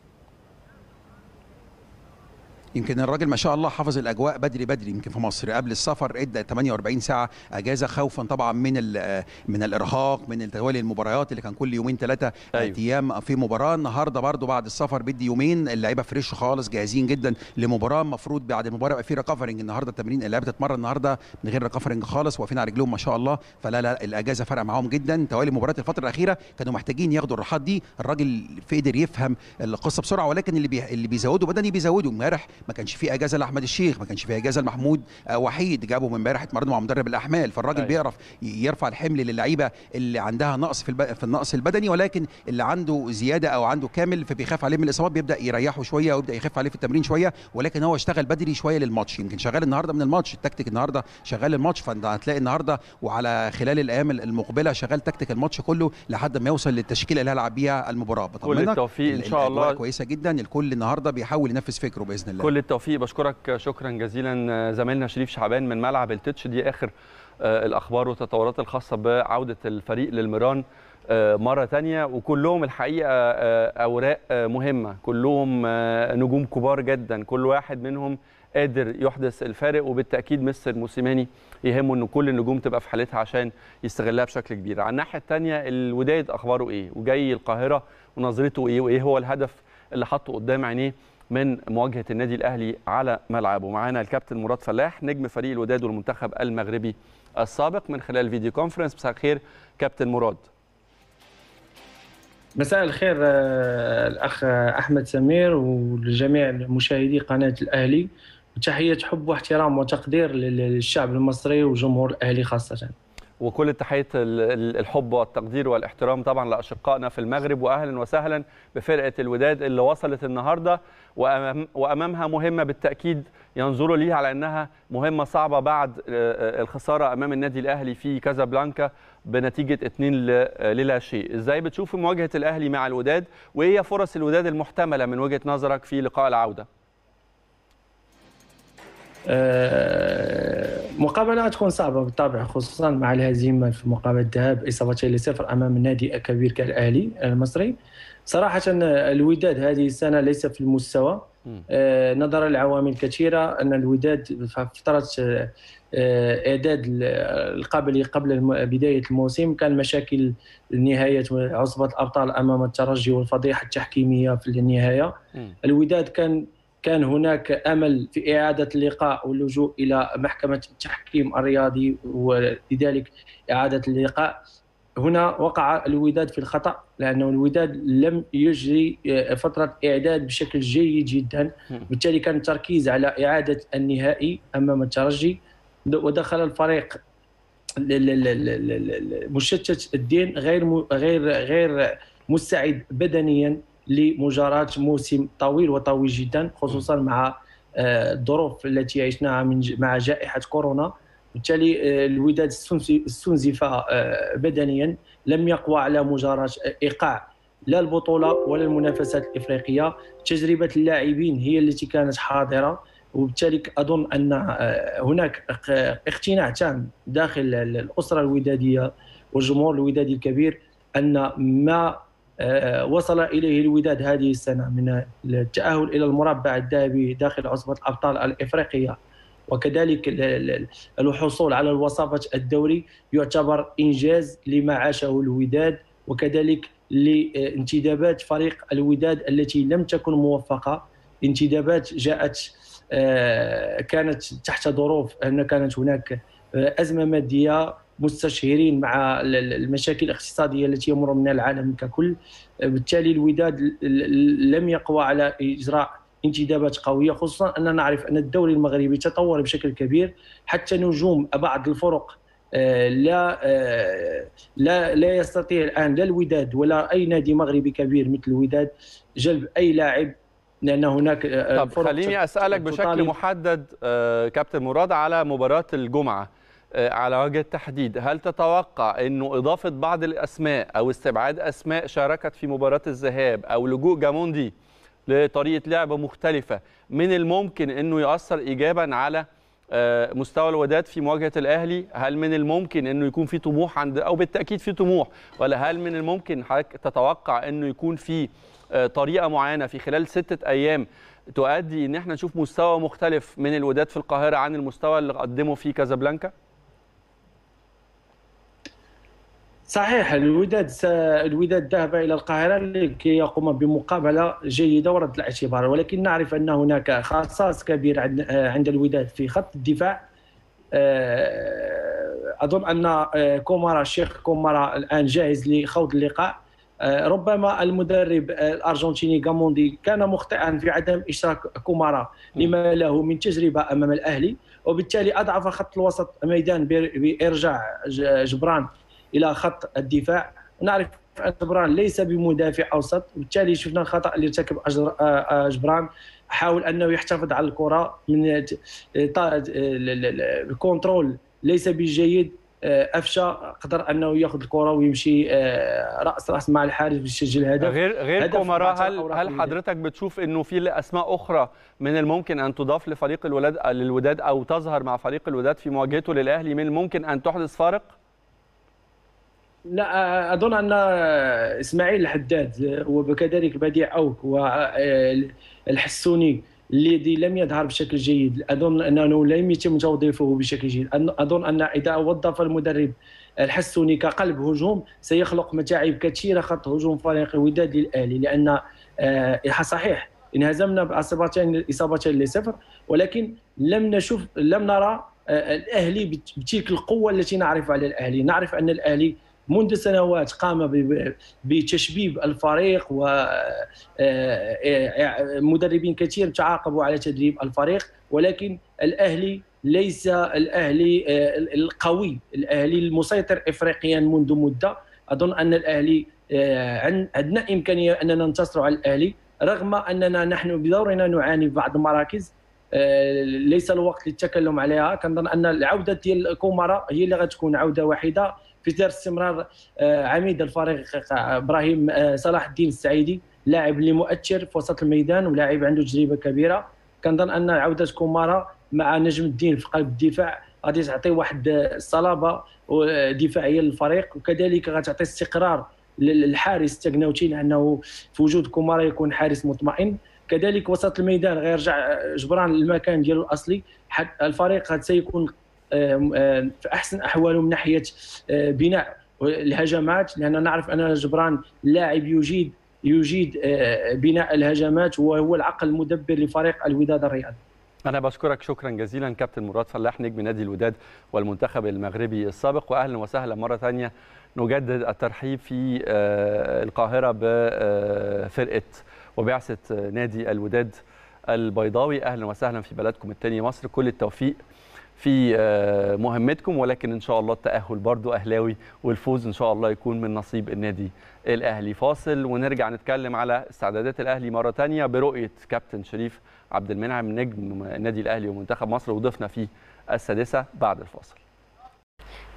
يمكن الراجل ما شاء الله حافظ الاجواء بدري بدري يمكن في مصر قبل السفر ادى 48 ساعه اجازه خوفا طبعا من ال- من الارهاق من توالي المباريات اللي كان كل يومين ثلاثه أيوة. ايام في مباراه النهارده برضو بعد السفر بدي يومين اللعيبه فريش خالص جاهزين جدا لمباراه المفروض بعد المباراه يبقى في ريكفرنج النهارده التمرين اللعيبه بتتمرن النهارده من غير ريكفرنج خالص واقفين على رجلهم ما شاء الله فلا لا الاجازه فرق معاهم جدا توالي مباريات الفتره الاخيره كانوا محتاجين ياخدوا الراحات دي الراجل في قدر يفهم القصه بسرعه ولكن اللي بي... اللي بيزودوا بدني بيزودوا امبارح ما كانش في اجازه لاحمد الشيخ ما كانش في اجازه لمحمود آه، وحيد جابوا من امبارح اتمرنوا مع مدرب الاحمال فالراجل أيوة. بيعرف ي- يرفع الحمل للعيبه اللي عندها نقص في الب... في النقص البدني ولكن اللي عنده زياده او عنده كامل فبيخاف عليه من الاصابات بيبدا يريحه شويه ويبدا يخف عليه في التمرين شويه ولكن هو اشتغل بدري شويه للماتش يمكن شغال النهارده من الماتش التكتيك النهارده شغال الماتش فانت هتلاقي النهارده وعلى خلال الايام المقبله شغال تكتيك الماتش كله لحد ما يوصل للتشكيله اللي هيلعب بيها المباراه بطمنك التوفيق إن ال- شاء الأجواء الله. كويسه جدا الكل النهارده بيحاول ينفذ فكره باذن الله كل التوفيق بشكرك شكرا جزيلا زميلنا شريف شعبان من ملعب التتش دي اخر آه، الاخبار والتطورات الخاصه بعوده الفريق للميران آه، مره تانية وكلهم الحقيقه آه، اوراق آه، مهمه كلهم آه، نجوم كبار جدا كل واحد منهم قادر يحدث الفارق وبالتاكيد مستر موسيماني يهمه ان كل النجوم تبقى في حالتها عشان يستغلها بشكل كبير على الناحيه الثانيه الوداد اخباره ايه وجاي القاهره ونظرته ايه وايه هو الهدف اللي حطه قدام عينيه من مواجهه النادي الاهلي على ملعبه معانا الكابتن مراد فلاح نجم فريق الوداد والمنتخب المغربي السابق من خلال فيديو كونفرنس مساء الخير كابتن مراد مساء الخير آه، الأخ أحمد سمير ولجميع مشاهدي قناة الأهلي وتحية حب واحترام وتقدير لل- للشعب المصري وجمهور الأهلي خاصة وكل تحيه ال- ال- الحب والتقدير والاحترام طبعا لاشقائنا في المغرب واهلا وسهلا بفرقه الوداد اللي وصلت النهارده وأمام وامامها مهمه بالتاكيد ينظروا ليها على انها مهمه صعبه بعد آه، آه، الخساره امام النادي الاهلي في كازابلانكا بنتيجه 2 ل- للا شيء ازاي بتشوف مواجهه الاهلي مع الوداد وايه هي فرص الوداد المحتمله من وجهه نظرك في لقاء العوده آه، مقابلة تكون صعبة بالطبع خصوصا مع الهزيمة في مقابلة الذهاب إصابتين لصفر أمام النادي كبير كالأهلي المصري صراحة الوداد هذه السنة ليس في المستوى مم. آه، نظرا لعوامل كثيرة أن الوداد في فترة آه، آه، إعداد القبل قبل الم- بداية الموسم كان مشاكل نهاية عصبة الأبطال أمام الترجي والفضيحة التحكيمية في النهاية مم. الوداد كان كان هناك امل في اعاده اللقاء واللجوء الى محكمه التحكيم الرياضي ولذلك اعاده اللقاء هنا وقع الوداد في الخطا لانه الوداد لم يجري فتره اعداد بشكل جيد جدا مم. بالتالي كان التركيز على اعاده النهائي امام الترجي ودخل الفريق ل- ل- ل- ل- ل- مشتت الدين غير م- غير غير مستعد بدنيا لمجاراة موسم طويل وطويل جدا خصوصا مع آه، الظروف التي عشناها من ج- مع جائحة كورونا بالتالي آه، الوداد استنزف استنزف آه، بدنيا لم يقوى على مجاراة إيقاع لا البطولة ولا المنافسات الإفريقية تجربة اللاعبين هي التي كانت حاضرة وبالتالي أظن أن آه، هناك اق- اقتناع تام داخل ال- الأسرة الودادية والجمهور الودادي الكبير أن ما آه، وصل اليه الوداد هذه السنه من التاهل الى المربع الذهبي داخل عصبه الابطال الافريقيه وكذلك ال- ال- الحصول على الوصافه الدوري يعتبر انجاز لما عاشه الوداد وكذلك لانتدابات فريق الوداد التي لم تكن موفقه انتدابات جاءت آه، كانت تحت ظروف ان كانت هناك آه، ازمه ماديه مستشهرين مع ال- ال- المشاكل الاقتصاديه التي يمر منها العالم ككل آه، بالتالي الوداد ل- ل- لم يقوى على اجراء انتدابات قويه خصوصا اننا نعرف ان الدوري المغربي تطور بشكل كبير حتى نجوم بعض الفرق آه، لا آه، لا لا يستطيع الان لا الوداد ولا اي نادي مغربي كبير مثل الوداد جلب اي لاعب لان هناك آه، طب فرق خليني اسالك بشكل تطالب- محدد آه، كابتن مراد على مباراه الجمعه آه، على وجه التحديد هل تتوقع انه اضافه بعض الاسماء او استبعاد اسماء شاركت في مباراه الذهاب او لجوء جاموندي لطريقه لعب مختلفه من الممكن انه ياثر ايجابا على آه، مستوى الوداد في مواجهه الاهلي هل من الممكن انه يكون في طموح عند او بالتاكيد في طموح ولا هل من الممكن حضرتك تتوقع انه يكون في آه، طريقه معينه في خلال ستة ايام تؤدي ان احنا نشوف مستوى مختلف من الوداد في القاهره عن المستوى اللي قدمه في كازابلانكا صحيح الوداد س... الوداد ذهب الى القاهره لكي يقوم بمقابله جيده ورد الاعتبار ولكن نعرف ان هناك خصاص كبير عند آه، عند الوداد في خط الدفاع آه، اظن ان آه، كومارا الشيخ كومارا الان جاهز لخوض اللقاء آه، ربما المدرب آه، الارجنتيني جاموندي كان مخطئا في عدم اشراك كومارا لما له من تجربه امام الاهلي وبالتالي اضعف خط الوسط الميدان بإر- بارجاع ج- جبران الى خط الدفاع نعرف ان جبران ليس بمدافع اوسط وبالتالي شفنا الخطا اللي ارتكب أجر- آه، آه، جبران حاول انه يحتفظ على الكره من ت- ط- ال- ال- ال- الكنترول ليس بجيد آه، افشى قدر انه ياخذ الكره ويمشي آه، راس راس مع الحارس باش يسجل هدف غير غير هدف كومارا بعد هل أوراق هل الوداد. حضرتك بتشوف انه في اسماء اخرى من الممكن ان تضاف لفريق الولاد للوداد او تظهر مع فريق الوداد في مواجهته للاهلي من الممكن ان تحدث فارق لا اظن ان اسماعيل الحداد وكذلك بديع اوك والحسوني الذي لم يظهر بشكل جيد اظن انه لم يتم توظيفه بشكل جيد اظن ان اذا وظف المدرب الحسوني كقلب هجوم سيخلق متاعب كثيره خط هجوم فريق الوداد للاهلي لان آه، صحيح انهزمنا باصابتين اصابتين لصفر ولكن لم نشوف لم نرى آه، الاهلي بت- بتلك القوه التي نعرف على الاهلي نعرف ان الاهلي منذ سنوات قام ب- بتشبيب الفريق ومدربين كثير تعاقبوا على تدريب الفريق ولكن الاهلي ليس الاهلي آه، القوي الاهلي المسيطر افريقيا منذ مده اظن ان الاهلي آه، عن- عندنا امكانيه اننا ننتصر على الاهلي رغم اننا نحن بدورنا نعاني في بعض المراكز آه، ليس الوقت للتكلم عليها كنظن ان العوده ديال كومارا هي اللي غتكون عوده واحده في دار استمرار آه، عميد الفريق آه، ابراهيم آه، صلاح الدين السعيدي لاعب اللي مؤثر في وسط الميدان ولاعب عنده تجربه كبيره كنظن ان عوده كومارا مع نجم الدين في قلب الدفاع غادي تعطي واحد آه، الصلابه دفاعيه للفريق وكذلك غتعطي استقرار للحارس تاكناوتي لانه في وجود كومارا يكون حارس مطمئن كذلك وسط الميدان غيرجع جبران للمكان ديالو الاصلي حتى الفريق هذا سيكون آم، آم، في احسن احواله من ناحيه آه، بناء الهجمات لان نعرف ان جبران لاعب يجيد يجيد آه، بناء الهجمات وهو العقل المدبر لفريق الوداد الرياضي انا بشكرك شكرا جزيلا كابتن مراد فلاح نجم نادي الوداد والمنتخب المغربي السابق واهلا وسهلا مره ثانيه نجدد الترحيب في آه، القاهره بفرقه وبعثه آه، نادي الوداد البيضاوي اهلا وسهلا في بلدكم الثاني مصر كل التوفيق في آه، مهمتكم ولكن ان شاء الله التاهل برضو اهلاوي والفوز ان شاء الله يكون من نصيب النادي الاهلي فاصل ونرجع نتكلم على استعدادات الاهلي مره ثانيه برؤيه كابتن شريف عبد المنعم نجم النادي الاهلي ومنتخب مصر وضيفنا فيه السادسه بعد الفاصل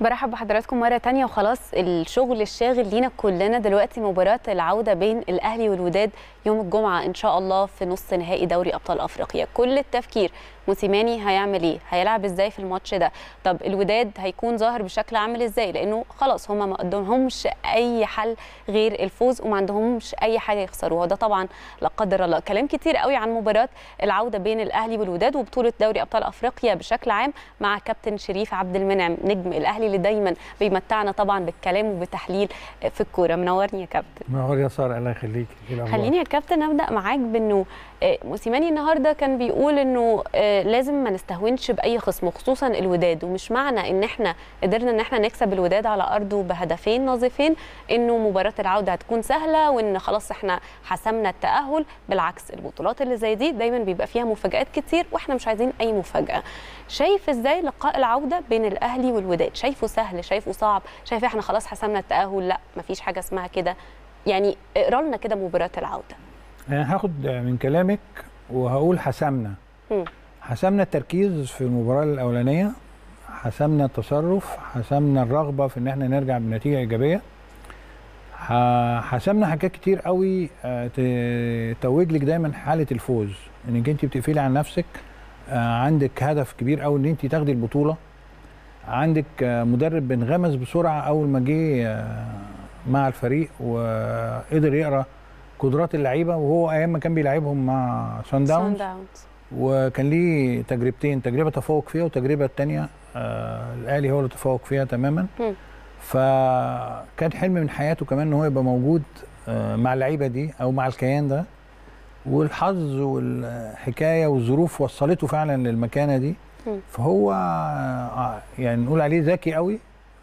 برحب بحضراتكم مرة تانية وخلاص الشغل الشاغل لينا كلنا دلوقتي مباراة العودة بين الأهلي والوداد يوم الجمعة إن شاء الله في نص نهائي دوري أبطال أفريقيا كل التفكير موسيماني هيعمل إيه هيلعب إزاي في الماتش ده طب الوداد هيكون ظاهر بشكل عامل إزاي لأنه خلاص هما ما قدامهمش أي حل غير الفوز وما عندهمش أي حاجة يخسروها ده طبعا لا قدر الله كلام كتير قوي عن مباراة العودة بين الأهلي والوداد وبطولة دوري أبطال أفريقيا بشكل عام مع كابتن شريف عبد المنعم نجم الأهلي اللي دايما بيمتعنا طبعا بالكلام وبالتحليل في الكوره منورني يا كابتن منور يا ساره الله يخليك إيه الأخبار؟ خليني يا كابتن ابدا معاك بانه آه، موسيماني النهارده كان بيقول انه آه، لازم ما نستهونش باي خصم خصوصا الوداد ومش معنى ان احنا قدرنا ان احنا نكسب الوداد على ارضه بهدفين نظيفين انه مباراه العوده هتكون سهله وان خلاص احنا حسمنا التاهل بالعكس البطولات اللي زي دي دايما بيبقى فيها مفاجات كتير واحنا مش عايزين اي مفاجاه شايف ازاي لقاء العوده بين الاهلي والوداد شايفه سهل شايفه صعب شايف احنا خلاص حسمنا التاهل لا مفيش حاجه اسمها كده يعني اقرا لنا كده مباراه العوده أنا هاخد من كلامك وهقول حسمنا مم. حسمنا التركيز في المباراة الأولانية حسمنا التصرف حسمنا الرغبة في إن احنا نرجع بنتيجة إيجابية ح- حسمنا حاجات كتير قوي آه، ت- توج لك دايما حالة الفوز انك انت بتقفلي عن نفسك آه، عندك هدف كبير قوي ان انت تاخدي البطولة عندك آه، مدرب بنغمس بسرعة اول ما جه آه، مع الفريق وقدر يقرا قدرات اللعيبه وهو ايام ما كان بيلعبهم مع سان داونز داونز وكان ليه تجربتين تجربه تفوق فيها والتجربه الثانيه آه الاهلي هو اللي تفوق فيها تماما مم. فكان حلم من حياته كمان ان هو يبقى موجود آه مع اللعيبه دي او مع الكيان ده والحظ والحكايه والظروف وصلته فعلا للمكانه دي مم. فهو آه يعني نقول عليه ذكي قوي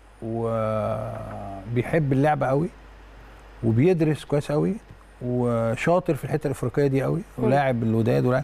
وبيحب اللعبه قوي وبيدرس كويس قوي وشاطر في الحته الافريقيه دي قوي ولاعب الوداد ولاعب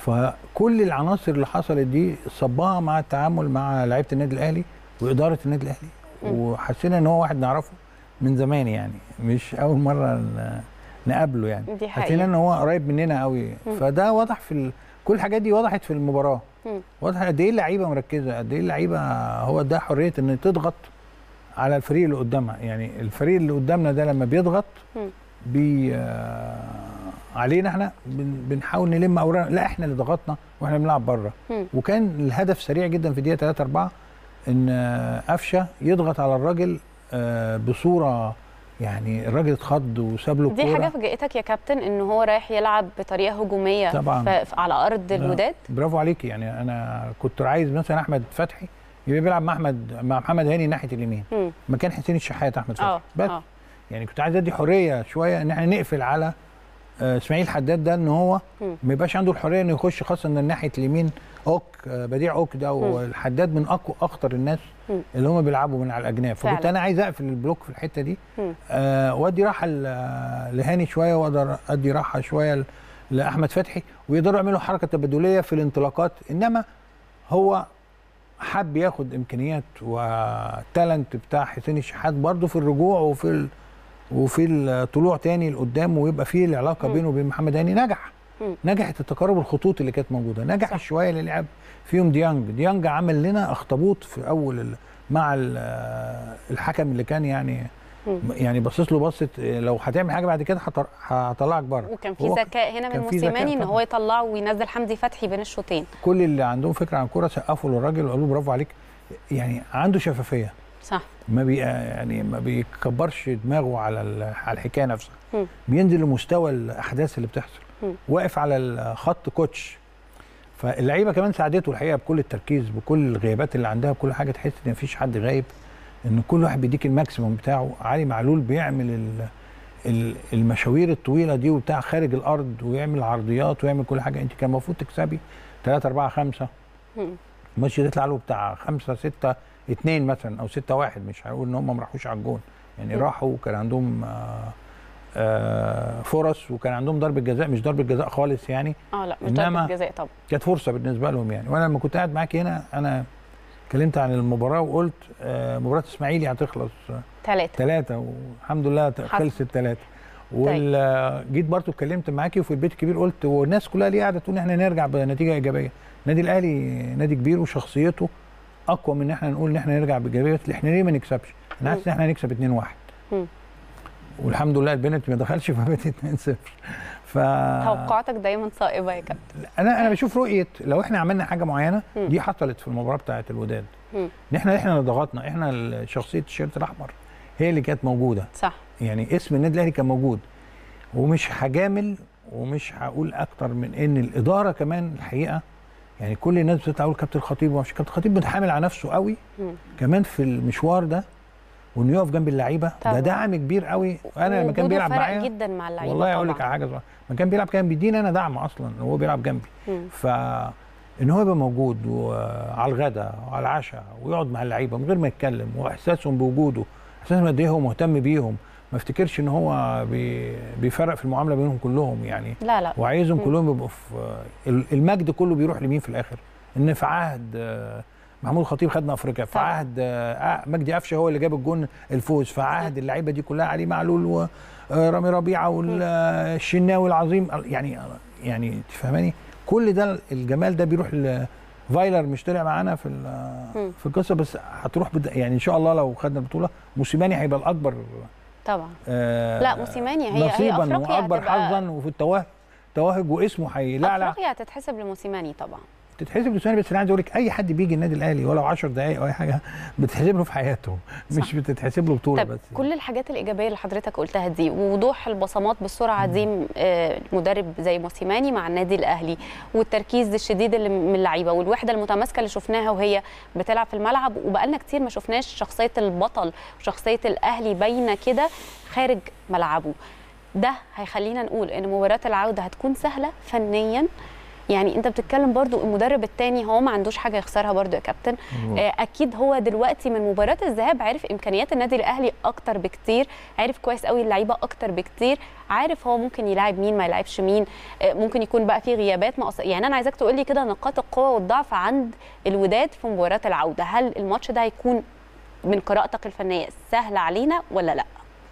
فكل العناصر اللي حصلت دي صبها مع التعامل مع لعيبه النادي الاهلي واداره النادي الاهلي وحسينا ان هو واحد نعرفه من زمان يعني مش اول مره ن- نقابله يعني دي حقيقة. حسينا ان هو قريب مننا قوي فده واضح في ال... كل الحاجات دي وضحت في المباراه مم. واضح قد ايه اللعيبه مركزه قد ايه اللعيبه هو ده حريه ان تضغط على الفريق اللي قدامها يعني الفريق اللي قدامنا ده لما بيضغط مم. بي آه علينا احنا بن بنحاول نلم اوراق لا احنا اللي ضغطنا واحنا بنلعب بره مم. وكان الهدف سريع جدا في دقيقه 3 4 ان آه، قفشه يضغط على الراجل آه بصوره يعني الراجل اتخض وساب له دي الكورة. حاجه فاجئتك يا كابتن ان هو رايح يلعب بطريقه هجوميه طبعاً. ف- ف- على ارض الوداد برافو عليكي يعني انا كنت عايز مثلا احمد فتحي يبقى بيلعب مع احمد مع محمد هاني ناحيه اليمين مم. مكان حسين الشحات احمد فتحي اه بس اه يعني كنت عايز ادي حريه شويه ان احنا نقفل على آه، اسماعيل حداد ده ان هو مم. ما يبقاش عنده الحريه انه يخش خاصه ان ناحيه اليمين اوك آه، بديع اوك ده والحداد من اقوى اخطر الناس مم. اللي هم بيلعبوا من على الاجناب فكنت فعلا. انا عايز اقفل البلوك في الحته دي مم. آه وادي راحه ل- لهاني شويه واقدر ادي راحه شويه ل- لاحمد فتحي ويقدروا يعملوا حركه تبادليه في الانطلاقات انما هو حب ياخد امكانيات والتالنت بتاع حسين الشحات برضه في الرجوع وفي ال... وفي الطلوع تاني لقدام ويبقى فيه العلاقه مم. بينه وبين محمد هاني نجح مم. نجحت التقارب الخطوط اللي كانت موجوده نجح صح. شويه اللي لعب فيهم ديانج ديانج عمل لنا اخطبوط في اول ال... مع ال- الحكم اللي كان يعني مم. يعني باصص له بصه لو هتعمل حاجه بعد كده هطر- هطلعك بره وكان في هو ذكاء هنا كان من في ذكاء موسيماني ان طبعاً. هو يطلعه وينزل حمدي فتحي بين الشوطين كل اللي عندهم فكره عن الكوره سقفوا للراجل وقالوا له برافو عليك يعني عنده شفافيه صح ما بي يعني ما بيكبرش دماغه على ال- على الحكايه نفسها مم. بينزل لمستوى الاحداث اللي بتحصل مم. واقف على الخط كوتش فاللعيبه كمان ساعدته الحقيقه بكل التركيز بكل الغيابات اللي عندها بكل حاجه تحس ان مفيش حد غايب ان كل واحد بيديك الماكسيموم بتاعه علي معلول بيعمل ال- ال- المشاوير الطويله دي وبتاع خارج الارض ويعمل عرضيات ويعمل كل حاجه انت كان المفروض تكسبي 3 4 5 مم. الماتش ده يطلع له بتاع 5 6 2 مثلا او 6 1 مش هنقول ان هم ما راحوش على الجون يعني مم. راحوا وكان عندهم آه آه فرص وكان عندهم ضربه جزاء مش ضربه جزاء خالص يعني اه لا مش إنما- ضربه جزاء طبعا كانت فرصه بالنسبه لهم يعني وانا لما كنت قاعد معاك هنا انا اتكلمت عن المباراه وقلت آه مباراه اسماعيلي هتخلص ثلاثه ثلاثه والحمد لله ت- حصل. خلصت ثلاثه وجيت برضو اتكلمت معاكي وفي البيت الكبير قلت والناس كلها ليه قاعده تقول احنا نرجع بنتيجه ايجابيه النادي الاهلي نادي كبير وشخصيته اقوى من ان احنا نقول ان احنا نرجع بايجابيه بس احنا ليه ما نكسبش؟ انا حاسس ان احنا هنكسب 2-1 مم. والحمد لله البنت ما دخلش فبقت 2-0 ف توقعاتك دايما صائبه يا كابتن انا انا بشوف رؤيه لو احنا عملنا حاجه معينه مم. دي حصلت في المباراه بتاعه الوداد مم. ان احنا احنا اللي ضغطنا احنا ال- شخصيه التيشيرت الاحمر هي اللي كانت موجوده صح يعني اسم النادي الاهلي كان موجود ومش هجامل ومش هقول اكتر من ان الاداره كمان الحقيقه يعني كل الناس بتطلع تقول كابتن الخطيب ومش كابتن الخطيب متحامل على نفسه قوي مم. كمان في المشوار ده وانه يقف جنب اللعيبه طبعا. ده دعم كبير قوي انا لما كان وجوده بيلعب فرق معايا جدا مع اللعيبه والله اقول لك طبعاً. على حاجه صغيره لما كان بيلعب كان بيديني انا دعم اصلا وهو بيلعب جنبي مم. ف ان هو يبقى موجود وعلى الغداء وعلى العشاء ويقعد مع اللعيبه من غير ما يتكلم واحساسهم بوجوده احساسهم قد ايه هو مهتم بيهم ما افتكرش ان هو بي بيفرق في المعامله بينهم كلهم يعني لا لا وعايزهم مم. كلهم يبقوا في المجد كله بيروح لمين في الاخر ان في عهد آه، محمود خطيب خدنا افريقيا في طبعا. عهد آه، مجدي قفشه هو اللي جاب الجون الفوز في عهد اللعيبه دي كلها علي معلول ورامي ربيعه والشناوي العظيم يعني يعني تفهماني كل ده الجمال ده بيروح ل فايلر مش طلع معانا في ال- مم. في القصه بس هتروح بد... يعني ان شاء الله لو خدنا البطوله موسيماني هيبقى الاكبر طبعا آه، لا موسيماني هي هي نصيبا افريقيا واكبر هتبقى- حظا وفي التوهج توهج واسمه هيلعلع افريقيا هتتحسب لموسيماني طبعا تتحسب لسؤالي بس انا عايز اقول لك اي حد بيجي النادي الاهلي ولو 10 دقائق او اي حاجه بتتحسب له في حياته مش بتتحسب له بطوله طب بس كل الحاجات الايجابيه اللي حضرتك قلتها دي ووضوح البصمات بالسرعه دي آه، مدرب زي موسيماني مع النادي الاهلي والتركيز الشديد اللي من اللعيبه والوحده المتماسكه اللي شفناها وهي بتلعب في الملعب وبقالنا كتير ما شفناش شخصيه البطل وشخصيه الاهلي باينه كده خارج ملعبه ده هيخلينا نقول ان مباراه العوده هتكون سهله فنيا يعني انت بتتكلم برضو المدرب التاني هو ما عندوش حاجه يخسرها برضو يا كابتن آه، اكيد هو دلوقتي من مباراه الذهاب عارف امكانيات النادي الاهلي اكتر بكتير عارف كويس قوي اللعيبه اكتر بكتير عارف هو ممكن يلاعب مين ما يلاعبش مين آه، ممكن يكون بقى في غيابات ناقصه يعني انا عايزاك تقول لي كده نقاط القوه والضعف عند الوداد في مباراه العوده هل الماتش ده هيكون من قراءتك الفنيه سهل علينا ولا لا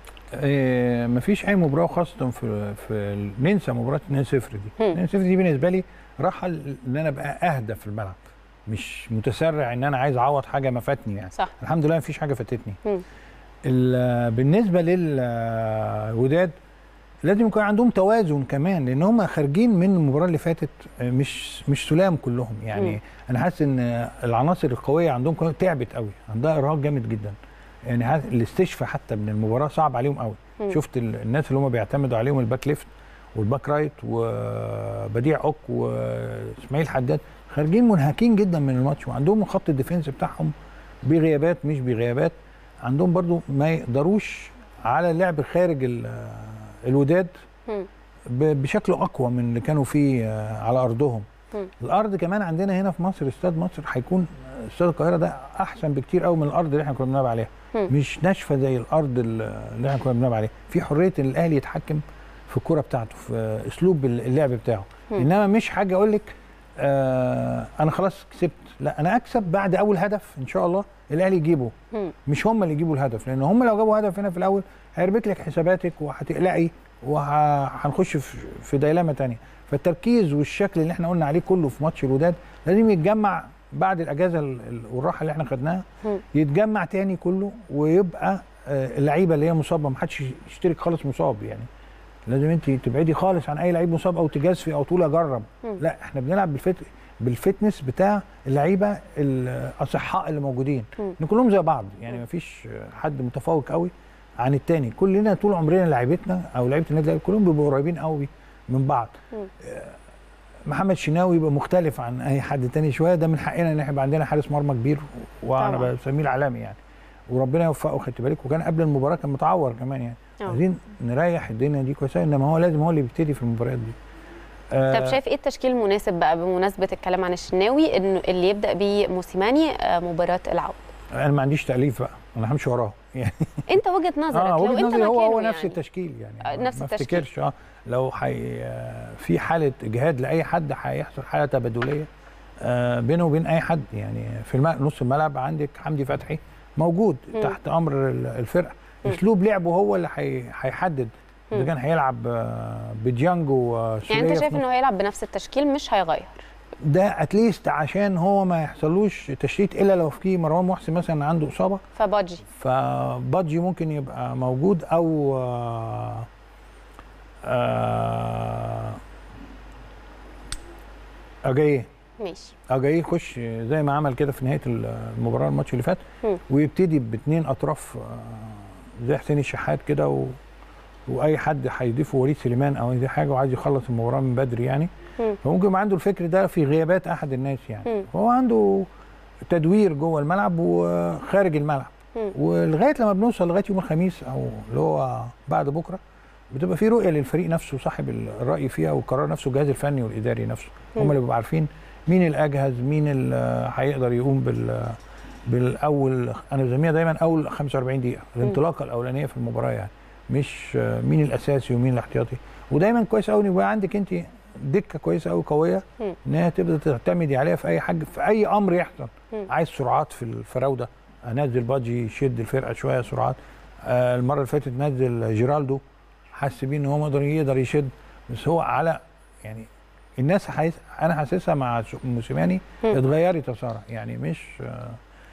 آه مفيش اي مباراه خاصه في في ال- ننسى مباراه 2-0 دي مم. 2-0 دي بالنسبه لي راحه ل- ان انا ابقى اهدى في الملعب مش متسرع ان انا عايز اعوض حاجه ما فاتني يعني صح الحمد لله مفيش حاجه فاتتني مم. ال- بالنسبه للوداد لازم يكون عندهم توازن كمان لان هم خارجين من المباراه اللي فاتت آه، مش مش سلام كلهم يعني مم. انا حاسس ان العناصر القويه عندهم كلها تعبت قوي عندها ارهاق جامد جدا يعني حاسس- الاستشفاء حتى من المباراه صعب عليهم قوي مم. شفت ال- الناس اللي هم بيعتمدوا عليهم الباك ليفت والباك رايت وبديع اوك واسماعيل حداد خارجين منهكين جدا من الماتش وعندهم خط الديفنس بتاعهم بغيابات مش بغيابات عندهم برضو ما يقدروش على اللعب خارج ال- الوداد مم. ب- بشكل اقوى من اللي كانوا فيه آه، على ارضهم مم. الارض كمان عندنا هنا في مصر استاد مصر هيكون استاد القاهره ده احسن بكتير قوي من الارض اللي احنا كنا بنلعب عليها مم. مش ناشفه زي الارض اللي احنا كنا بنلعب عليها في حريه ان الاهلي يتحكم في الكره بتاعته في اسلوب اللعب بتاعه مم. انما مش حاجه اقول لك آه انا خلاص كسبت لا انا اكسب بعد اول هدف ان شاء الله الاهلي يجيبه مم. مش هم اللي يجيبوا الهدف لان هم لو جابوا هدف هنا في الاول هيربك لك حساباتك وهتقلقي وهنخش في في ديلمه تانية فالتركيز والشكل اللي احنا قلنا عليه كله في ماتش الوداد لازم يتجمع بعد الاجازه ال- ال- والراحه اللي احنا خدناها مم. يتجمع تاني كله ويبقى آه، اللعيبه اللي هي مصابه ما حدش يشترك خالص مصاب يعني لازم انت تبعدي خالص عن اي لعيب مصاب او تجازفي او تقول اجرب مم. لا احنا بنلعب بالفت بالفتنس بتاع اللعيبه الاصحاء اللي موجودين مم. ان كلهم زي بعض يعني ما فيش حد متفوق قوي عن التاني كلنا طول عمرنا لعيبتنا او لعيبه النادي الأهلي كلهم بيبقوا قريبين قوي من بعض مم. آه، محمد شناوي يبقى مختلف عن اي حد تاني شويه ده من حقنا ان احنا يبقى عندنا حارس مرمى كبير وانا طبعاً. بسميه العالمي يعني وربنا يوفقه خدت بالك وكان قبل المباراه كان متعور كمان يعني آه. عايزين نريح الدنيا دي كويسه انما هو لازم هو اللي بيبتدي في المباريات دي آه، طب شايف ايه التشكيل المناسب بقى بمناسبه الكلام عن الشناوي انه اللي يبدا بيه موسيماني آه، مباراه العوده انا ما عنديش تاليف بقى انا همشي وراه يعني انت وجهه نظرك اه لو وجهه انت نظري هو هو مكانه نفس يعني. التشكيل يعني آه، نفس ما التشكيل. افتكرش اه لو حي آه، في حاله اجهاد لاي حد هيحصل حاله تبادليه آه بينه وبين اي حد يعني في الم... نص الملعب عندك حمدي فتحي موجود مم. تحت امر ال- الفرقه مم. اسلوب لعبه هو اللي هي- هيحدد اذا مم. كان هيلعب آه، بديانج وسوريا يعني انت في شايف نص- انه هيلعب بنفس التشكيل مش هيغير ده اتليست عشان هو ما يحصلوش تشتيت الا لو في مروان محسن مثلا عنده اصابه فبادجي فبادجي ممكن يبقى موجود او آه آه اجاييه ماشي اجاييه يخش زي ما عمل كده في نهايه المباراه الماتش اللي فات مم. ويبتدي باثنين اطراف آه، زي حسين الشحات كده و... واي حد هيضيفه وليد سليمان او اي حاجه وعايز يخلص المباراه من بدري يعني مم. فممكن يبقى عنده الفكر ده في غيابات احد الناس يعني مم. هو عنده تدوير جوه الملعب وخارج الملعب مم. ولغايه لما بنوصل لغايه يوم الخميس او اللي هو بعد بكره بتبقى في رؤيه للفريق نفسه صاحب الراي فيها والقرار نفسه الجهاز الفني والاداري نفسه هم مم. اللي بيبقوا عارفين مين الاجهز مين اللي هيقدر يقوم بال بالاول انا بسميها دايما اول 45 دقيقه الانطلاقه الاولانيه في المباراه يعني مش آه، مين الاساسي ومين الاحتياطي ودايما كويس قوي ان يبقى عندك انت دكه كويسه قوي قويه مم. انها تبدا تعتمدي عليها في اي حاجه في اي امر يحصل مم. عايز سرعات في الفراوده انزل بادجي يشد الفرقه شويه سرعات آه المره اللي فاتت نزل جيرالدو حس بيه ان هو يقدر يقدر يشد بس هو على يعني الناس حيث انا حاسسها مع س- موسيماني مم. اتغيرت يا ساره يعني مش آه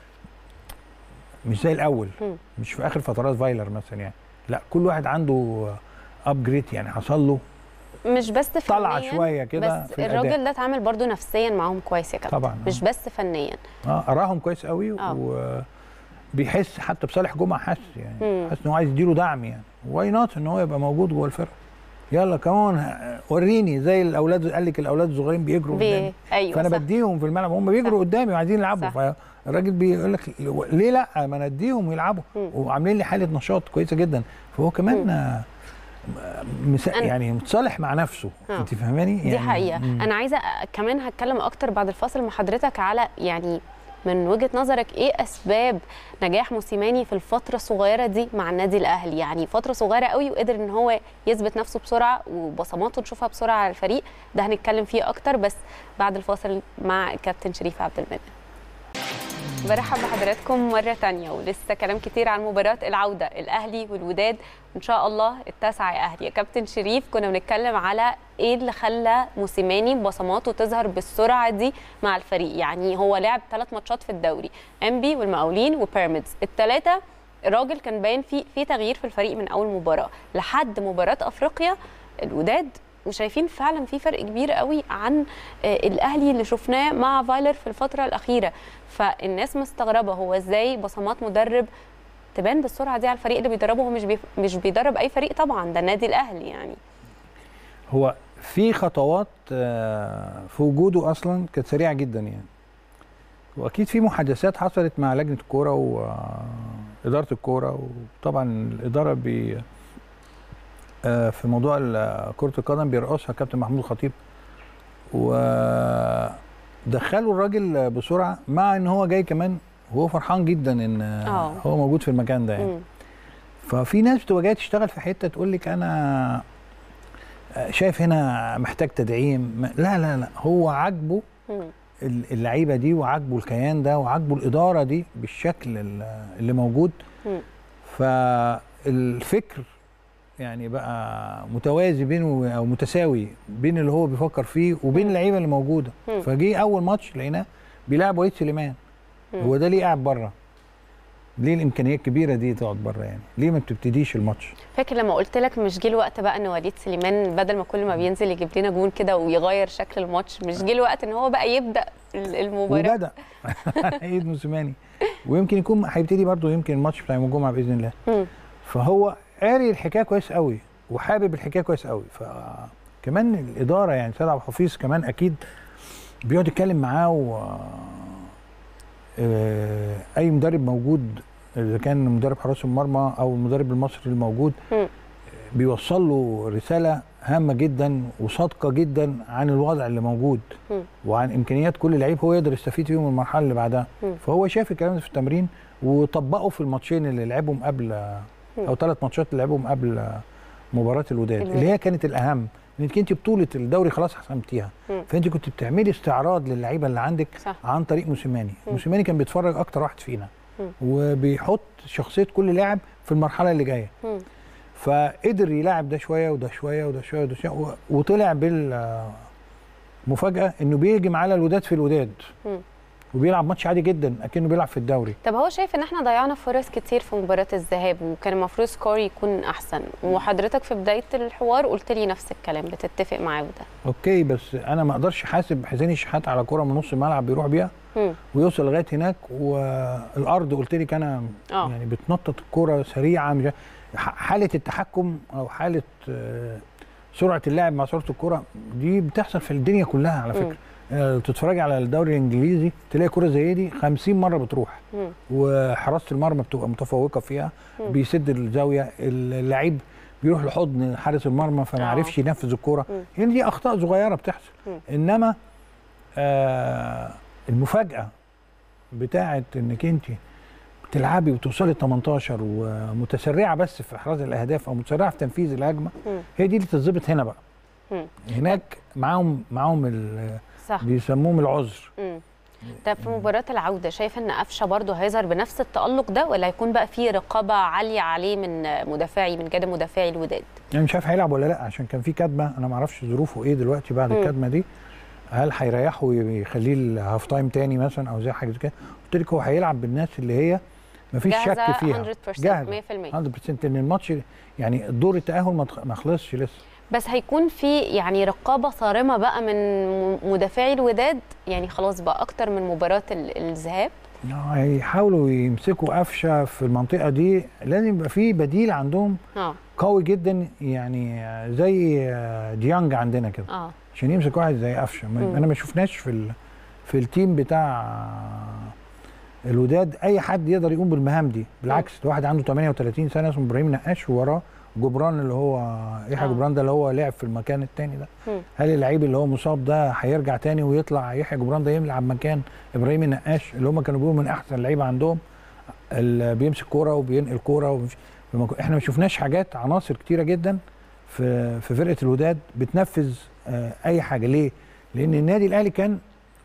مش زي الاول مم. مش في اخر فترات فايلر مثلا يعني لا كل واحد عنده ابجريد يعني حصل له مش بس فنيا طلعه شويه كده بس في الاداء الراجل ده اتعامل برضو نفسيا معاهم كويس يا كابتن طبعا مش بس فنيا اه اراهم كويس قوي آه. وبيحس حتى بصالح جمعه حس يعني مم. حس ان هو عايز يديله دعم يعني واي نوت ان هو يبقى موجود جوه الفرقه يلا كمان وريني زي الاولاد قال لك الاولاد الصغيرين بيجروا بي... قدامي ايوه فانا صح. بديهم في الملعب هم بيجروا قدامي وعايزين يلعبوا صح. فالراجل بيقول لك ليه لا ما نديهم ويلعبوا مم. وعاملين لي حاله نشاط كويسه جدا فهو كمان آه، مسا... أنا- يعني متصالح مع نفسه آه. انت فاهماني دي يعني حقيقه مم. انا عايزه أ- كمان هتكلم اكتر بعد الفاصل مع حضرتك على يعني من وجهه نظرك ايه اسباب نجاح موسيماني في الفتره الصغيره دي مع النادي الاهلي يعني فتره صغيره قوي وقدر ان هو يثبت نفسه بسرعه وبصماته نشوفها بسرعه على الفريق ده هنتكلم فيه اكتر بس بعد الفاصل مع كابتن شريف عبد المنعم برحب بحضراتكم مرة تانية ولسه كلام كتير عن مباراة العودة الأهلي والوداد إن شاء الله التاسعة يا أهلي يا كابتن شريف كنا بنتكلم على إيه اللي خلى موسيماني بصماته تظهر بالسرعة دي مع الفريق يعني هو لعب ثلاث ماتشات في الدوري أنبي والمقاولين وبيراميدز الثلاثة الراجل كان باين في في تغيير في الفريق من أول مباراة لحد مباراة أفريقيا الوداد وشايفين فعلا في فرق كبير قوي عن آه، الاهلي اللي شفناه مع فايلر في الفتره الاخيره فالناس مستغربه هو ازاي بصمات مدرب تبان بالسرعه دي على الفريق اللي بيدربه هو مش بي... مش بيدرب اي فريق طبعا ده النادي الاهلي يعني هو في خطوات آه، في وجوده اصلا كانت سريعه جدا يعني واكيد في محادثات حصلت مع لجنه الكوره واداره الكوره وطبعا الاداره بي آه، في موضوع ال- كره القدم بيرقصها كابتن محمود الخطيب ودخلوا الراجل بسرعه مع ان هو جاي كمان وهو فرحان جدا ان آه. هو موجود في المكان ده يعني مم. ففي ناس بتبقى جايه تشتغل في حته تقول لك انا شايف هنا محتاج تدعيم ما- لا لا لا هو عاجبه مم. ال- اللعيبه دي وعاجبه الكيان ده وعاجبه الاداره دي بالشكل ال- اللي موجود مم. فالفكر يعني بقى متوازي بينه او متساوي بين اللي هو بيفكر فيه وبين مم. اللعيبه اللي موجوده مم. فجه اول ماتش لقيناه بيلعب وليد سليمان مم. هو ده ليه قاعد بره ليه الامكانيه الكبيره دي تقعد بره يعني ليه ما بتبتديش الماتش فاكر لما قلت لك مش جه الوقت بقى ان وليد سليمان بدل ما كل ما بينزل يجيب لنا جون كده ويغير شكل الماتش مش جه الوقت ان هو بقى يبدا ال- المباراه وبدا على ايد موسيماني ويمكن يكون هيبتدي برضه يمكن الماتش بتاع يوم الجمعه باذن الله مم. فهو قاري الحكايه كويس قوي وحابب الحكايه كويس قوي فكمان الاداره يعني سيد عبد الحفيظ كمان اكيد بيقعد يتكلم معاه و آه، اي مدرب موجود اذا كان مدرب حراس المرمى او المدرب المصري الموجود مم. بيوصل له رساله هامه جدا وصادقه جدا عن الوضع اللي موجود مم. وعن امكانيات كل لعيب هو يقدر يستفيد فيهم من المرحله اللي بعدها مم. فهو شاف الكلام ده في التمرين وطبقه في الماتشين اللي لعبهم قبل او ثلاث ماتشات اللي لعبهم قبل مباراه الوداد الوداد. اللي هي كانت الاهم انك انت بطوله الدوري خلاص حسمتيها مم. فانت كنت بتعملي استعراض للعيبه اللي عندك صح. عن طريق موسيماني مم. موسيماني كان بيتفرج اكتر واحد فينا مم. وبيحط شخصيه كل لاعب في المرحله اللي جايه مم. فقدر يلاعب ده شويه وده شويه وده شويه وده شويه و- وطلع بال مفاجاه انه بيهجم على الوداد في الوداد مم. وبيلعب ماتش عادي جدا اكنه بيلعب في الدوري طب هو شايف ان احنا ضيعنا فرص كتير في مباراه الذهاب وكان المفروض سكور يكون احسن وحضرتك في بدايه الحوار قلت لي نفس الكلام بتتفق معاه وده اوكي بس انا ما اقدرش احاسب حسين الشحات على كره من نص الملعب بيروح بيها مم. ويوصل لغايه هناك والارض قلت لك انا اه يعني بتنطط الكره سريعه مش ح- حاله التحكم او حاله آه، سرعه اللاعب مع سرعه الكره دي بتحصل في الدنيا كلها على مم. فكره آه، تتفرجي على الدوري الانجليزي تلاقي كره زي دي 50 مره بتروح مم. وحراسه المرمى بتبقى متفوقه فيها مم. بيسد الزاويه اللعيب بيروح لحضن حارس المرمى فما آه. عرفش ينفذ الكوره مم. يعني دي اخطاء صغيره بتحصل مم. انما آه المفاجاه بتاعه انك انت تلعبي وتوصلي 18 ومتسرعه بس في احراز الاهداف او متسرعه في تنفيذ الهجمه مم. هي دي اللي تتظبط هنا بقى مم. هناك معاهم معاهم ال- صح بيسموهم العذر مم. طب في مباراة العودة شايف ان قفشة برضه هيظهر بنفس التألق ده ولا هيكون بقى في رقابة عالية عليه من مدافعي من جانب مدافعي الوداد؟ يعني مش عارف هيلعب ولا لا عشان كان في كدمه انا ما اعرفش ظروفه ايه دلوقتي بعد مم. الكدمه دي هل هيريحه ويخليه الهاف تايم تاني مثلا او زي حاجه زي كده قلت لك هو هيلعب بالناس اللي هي ما فيش شك جاهزة فيها 100% جاهزة. 100% 100% ان الماتش يعني دور التاهل ما تخ- ما خلصش لسه بس هيكون في يعني رقابة صارمة بقى من م- مدافعي الوداد يعني خلاص بقى أكتر من مباراة ال- الذهاب هيحاولوا يمسكوا قفشه في المنطقه دي لازم يبقى في بديل عندهم اه قوي جدا يعني زي ديانج عندنا كده اه عشان يمسك واحد زي قفشه ما- مم. انا ما شفناش في ال... في التيم بتاع الوداد اي حد يقدر يقوم بالمهام دي بالعكس ده واحد عنده 38 سنه اسمه ابراهيم نقاش ووراه جبران اللي هو يحيى آه. جبران ده اللي هو لعب في المكان التاني ده مم. هل اللعيب اللي هو مصاب ده هيرجع تاني ويطلع يحيى جبران ده يلعب مكان ابراهيم النقاش اللي هم كانوا بيقولوا من احسن اللعيبه عندهم اللي بيمسك كوره وبينقل كوره ومش... فما- احنا ما شفناش حاجات عناصر كتيره جدا في في فرقه الوداد بتنفذ آه، اي حاجه ليه؟ لان النادي الاهلي كان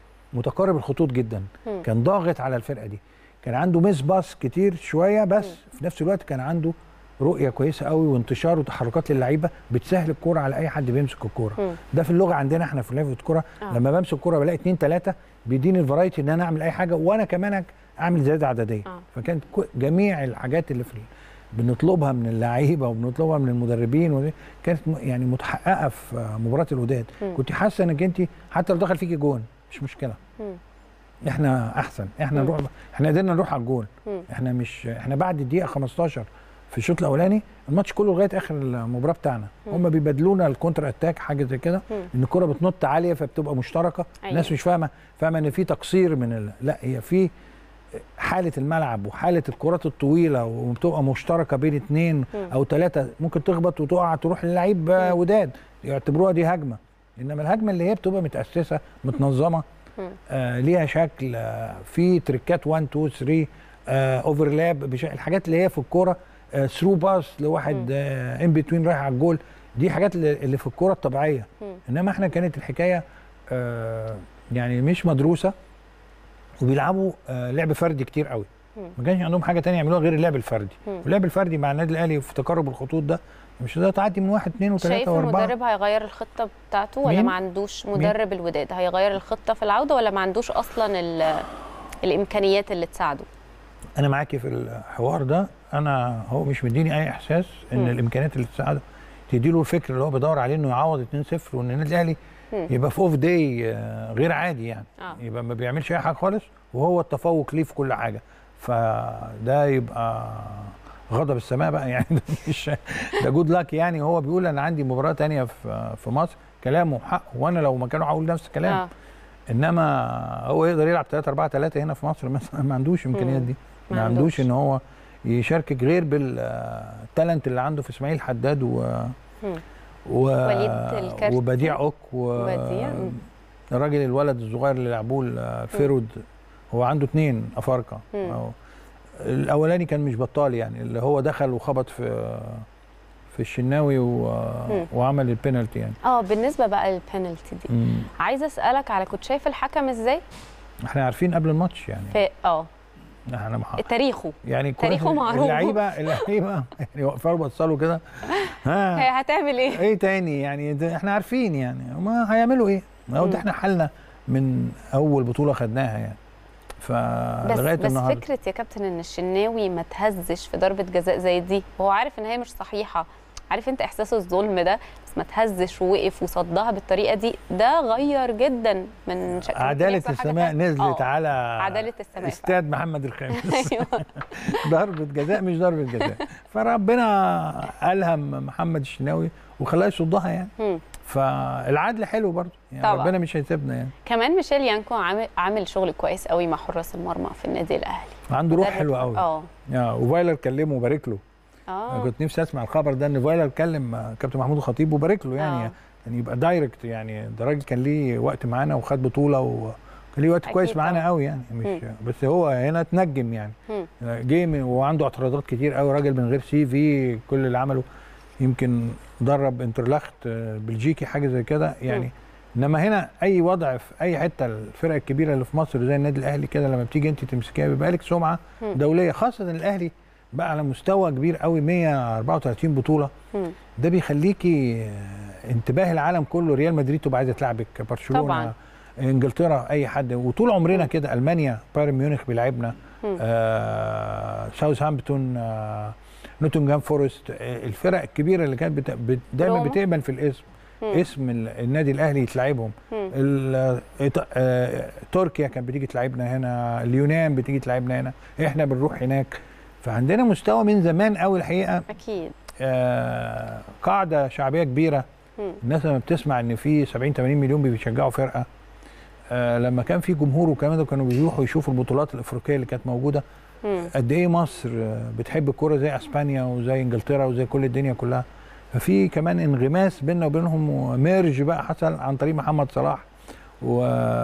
متقارب الخطوط جدا مم. كان ضاغط على الفرقه دي كان عنده ميس باس كتير شويه بس في نفس الوقت كان عنده رؤيه كويسه قوي وانتشار وتحركات للعيبه بتسهل الكوره على اي حد بيمسك الكوره مم. ده في اللغه عندنا احنا في لعبه الكوره آه. لما بمسك الكوره بلاقي اتنين تلاته بيديني الفرايتي ان انا اعمل اي حاجه وانا كمان اعمل زياده عدديه آه. فكانت كو- جميع الحاجات اللي في ال- بنطلبها من اللعيبه وبنطلبها من المدربين ودي كانت م- يعني متحققه في آه، مباراه الوداد مم. كنت حاسه انك انت حتى لو دخل فيكي جون مش مشكله مم. احنا احسن احنا مم. نروح احنا قدرنا نروح على الجول مم. احنا مش احنا بعد الدقيقه 15 في الشوط الاولاني الماتش كله لغايه اخر المباراه بتاعنا مم. هم بيبادلونا الكونتر اتاك حاجه زي كده مم. ان الكره بتنط عاليه فبتبقى مشتركه أيوة. الناس مش فاهمه فاهمه ان في تقصير من ال... لا هي في حاله الملعب وحاله الكرات الطويله وبتبقى مشتركه بين اثنين مم. او ثلاثه ممكن تخبط وتقع تروح للعيب آه، وداد يعتبروها دي هجمه انما الهجمه اللي هي بتبقى متاسسه متنظمه مم. آه ليها شكل آه في تريكات 1 2 3 آه اوفرلاب بش... الحاجات اللي هي في الكوره آه ثرو باس لواحد آه ان بتوين رايح على الجول دي حاجات اللي اللي في الكوره الطبيعيه مم. انما احنا كانت الحكايه آه يعني مش مدروسه وبيلعبوا آه لعب فردي كتير قوي مم. ما كانش عندهم حاجه تانية يعملوها غير اللعب الفردي مم. واللعب الفردي مع النادي الاهلي في تقارب الخطوط ده مش هتقدر تعدي من واحد اثنين شايف وثلاثه واربعه المدرب هيغير الخطة بتاعته ولا مين؟ ما عندوش مدرب الوداد هيغير الخطة في العودة ولا ما عندوش أصلا ال- الإمكانيات اللي تساعده؟ انا معاكي في الحوار ده انا هو مش مديني اي احساس ان مم. الامكانيات اللي تساعده تدي له الفكر اللي هو بيدور عليه انه يعوض 2-0 وان النادي الاهلي مم. يبقى في اوف داي غير عادي يعني آه. يبقى ما بيعملش اي حاجه خالص وهو التفوق ليه في كل حاجه فده يبقى غضب السماء بقى يعني ده مش ده جود لاك يعني هو بيقول انا عندي مباراه تانية في في مصر كلامه حق وانا لو مكانه هقول نفس الكلام آه. انما هو يقدر يلعب 3 4 3 هنا في مصر مثلا ما عندوش الامكانيات دي ما ما عندوش. عندوش ان هو يشاركك غير بالتالنت اللي عنده في اسماعيل حداد و مم. و وليد الكارتي. وبديع اوك وبديع، مم. الراجل الولد الصغير اللي لعبوه الفيرود هو عنده اثنين افارقه مم. أو- الاولاني كان مش بطال يعني اللي هو دخل وخبط في في الشناوي و... مم. وعمل البينالتي يعني اه بالنسبة بقى للبينالتي دي مم. عايزة أسألك على كنت شايف الحكم ازاي؟ احنا عارفين قبل الماتش يعني في اه احنا مح... تاريخه يعني تاريخه كويس معروف. اللعيبه اللعيبه يعني وقفوا بصلوا كده ها هي هتعمل ايه؟ ايه تاني يعني ده احنا عارفين يعني ما هيعملوا ايه ما هو مم. ده احنا حالنا من اول بطوله خدناها يعني بس فلغايه بس النهارده فكره يا كابتن ان الشناوي ما تهزش في ضربه جزاء زي دي وهو عارف ان هي مش صحيحه عارف انت احساس الظلم ده بس ما تهزش ووقف وصدها بالطريقه دي ده غير جدا من شكل عداله السماء نزلت على عدالة السماء استاد محمد الخامس ايوه ضربه جزاء مش ضربه جزاء فربنا الهم محمد الشناوي وخلاه يصدها يعني مم. فالعدل حلو برضه يعني طبعا. ربنا مش هيسيبنا يعني كمان ميشيل يانكو عامل عامل شغل كويس قوي مع حراس المرمى في النادي الاهلي عنده روح مدرب- حلوه قوي اه آه، وفايلر كلمه وبارك له انا اه كنت نفسي اسمع الخبر ده ان فايلر كلم آه، كابتن محمود الخطيب وبارك له يعني آه. يعني يبقى دايركت يعني ده راجل كان ليه وقت معانا وخد بطوله وكان ليه وقت أكيد كويس معانا طبعا. قوي يعني مش بس هو هنا اتنجم يعني مم. جه من- وعنده اعتراضات كتير قوي راجل من غير سي في كل اللي عمله يمكن درب انترلاخت آه، بلجيكي حاجه زي كده يعني انما هنا اي وضع في اي حته الفرق الكبيره اللي في مصر زي النادي الاهلي كده لما بتيجي انت تمسكيها بيبقى لك سمعه مم. دوليه خاصه إن الاهلي بقى على مستوى كبير قوي 134 بطوله مم. ده بيخليكي آه، انتباه العالم كله ريال مدريد تبقى عايزه تلعبك برشلونه طبعاً. انجلترا اي حد وطول عمرنا كده المانيا بايرن ميونخ بيلعبنا مم. آه ساوثهامبتون آه نوتنجهام فورست آه الفرق الكبيره اللي كانت بت... بت... دايما روما. بتقبل في الاسم مم. اسم ال- النادي الاهلي يتلعبهم مم. ال- إيط- آه، تركيا كانت بتيجي تلعبنا هنا اليونان بتيجي تلعبنا هنا احنا بنروح هناك فعندنا مستوى من زمان قوي الحقيقه اكيد آه، قاعده شعبيه كبيره مم. الناس لما بتسمع ان في 70 80 مليون بيشجعوا فرقه آه، لما كان في جمهور وكمان ده كانوا بيروحوا يشوفوا البطولات الافريقيه اللي كانت موجوده مم. قد ايه مصر آه، بتحب الكوره زي اسبانيا وزي انجلترا وزي كل الدنيا كلها ففي كمان انغماس بيننا وبينهم وميرج بقى حصل عن طريق محمد صلاح و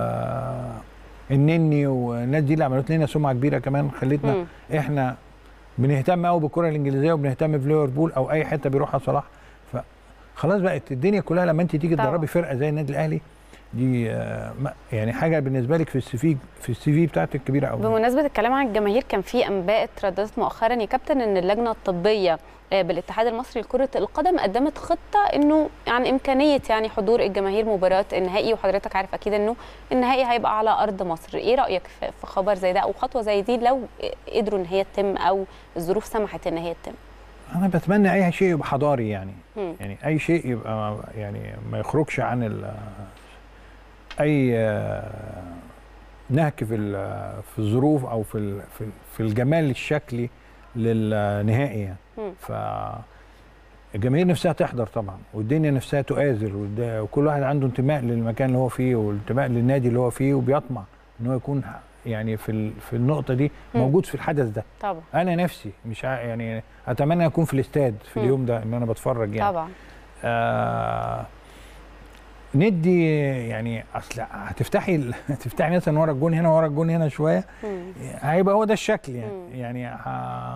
النني والناس دي اللي عملت لنا سمعه كبيره كمان خلتنا مم. احنا بنهتم قوي بالكره الانجليزيه وبنهتم بليفربول او اي حته بيروحها صلاح فخلاص بقت الدنيا كلها لما انت تيجي طبعا. تدربي فرقه زي النادي الاهلي دي آه، ما- يعني حاجه بالنسبه لك في السي في في السي في بتاعتك كبيره قوي بمناسبة الكلام عن الجماهير كان في أنباء اترددت مؤخرا يا كابتن إن اللجنة الطبية آه، بالاتحاد المصري لكرة القدم قدمت خطة إنه عن إمكانية يعني حضور الجماهير مباراة النهائي وحضرتك عارف أكيد إنه النهائي هيبقى على أرض مصر، إيه رأيك في في خبر زي ده أو خطوة زي دي لو قدروا إن هي تتم أو الظروف سمحت إن هي تتم؟ انا بتمنى اي شيء يبقى حضاري يعني مم. يعني اي شيء يبقى يعني ما يخرجش عن ال اي آه، نهك في ال- في الظروف او في ال- في ال- في الجمال الشكلي للنهائي يعني مم. ف الجماهير نفسها تحضر طبعا والدنيا نفسها تؤازر والد- وكل واحد عنده انتماء للمكان اللي هو فيه والانتماء للنادي اللي هو فيه وبيطمع ان هو يكون ح- يعني في ال- في النقطه دي مم. موجود في الحدث ده طبعا انا نفسي مش ع- يعني اتمنى اكون في الاستاد في مم. اليوم ده ان انا بتفرج يعني طبعا آه ندي يعني اصل هتفتحي ال- هتفتحي مثلا ورا الجون هنا ورا الجون هنا شويه مم. هيبقى هو ده الشكل يعني مم. يعني ه...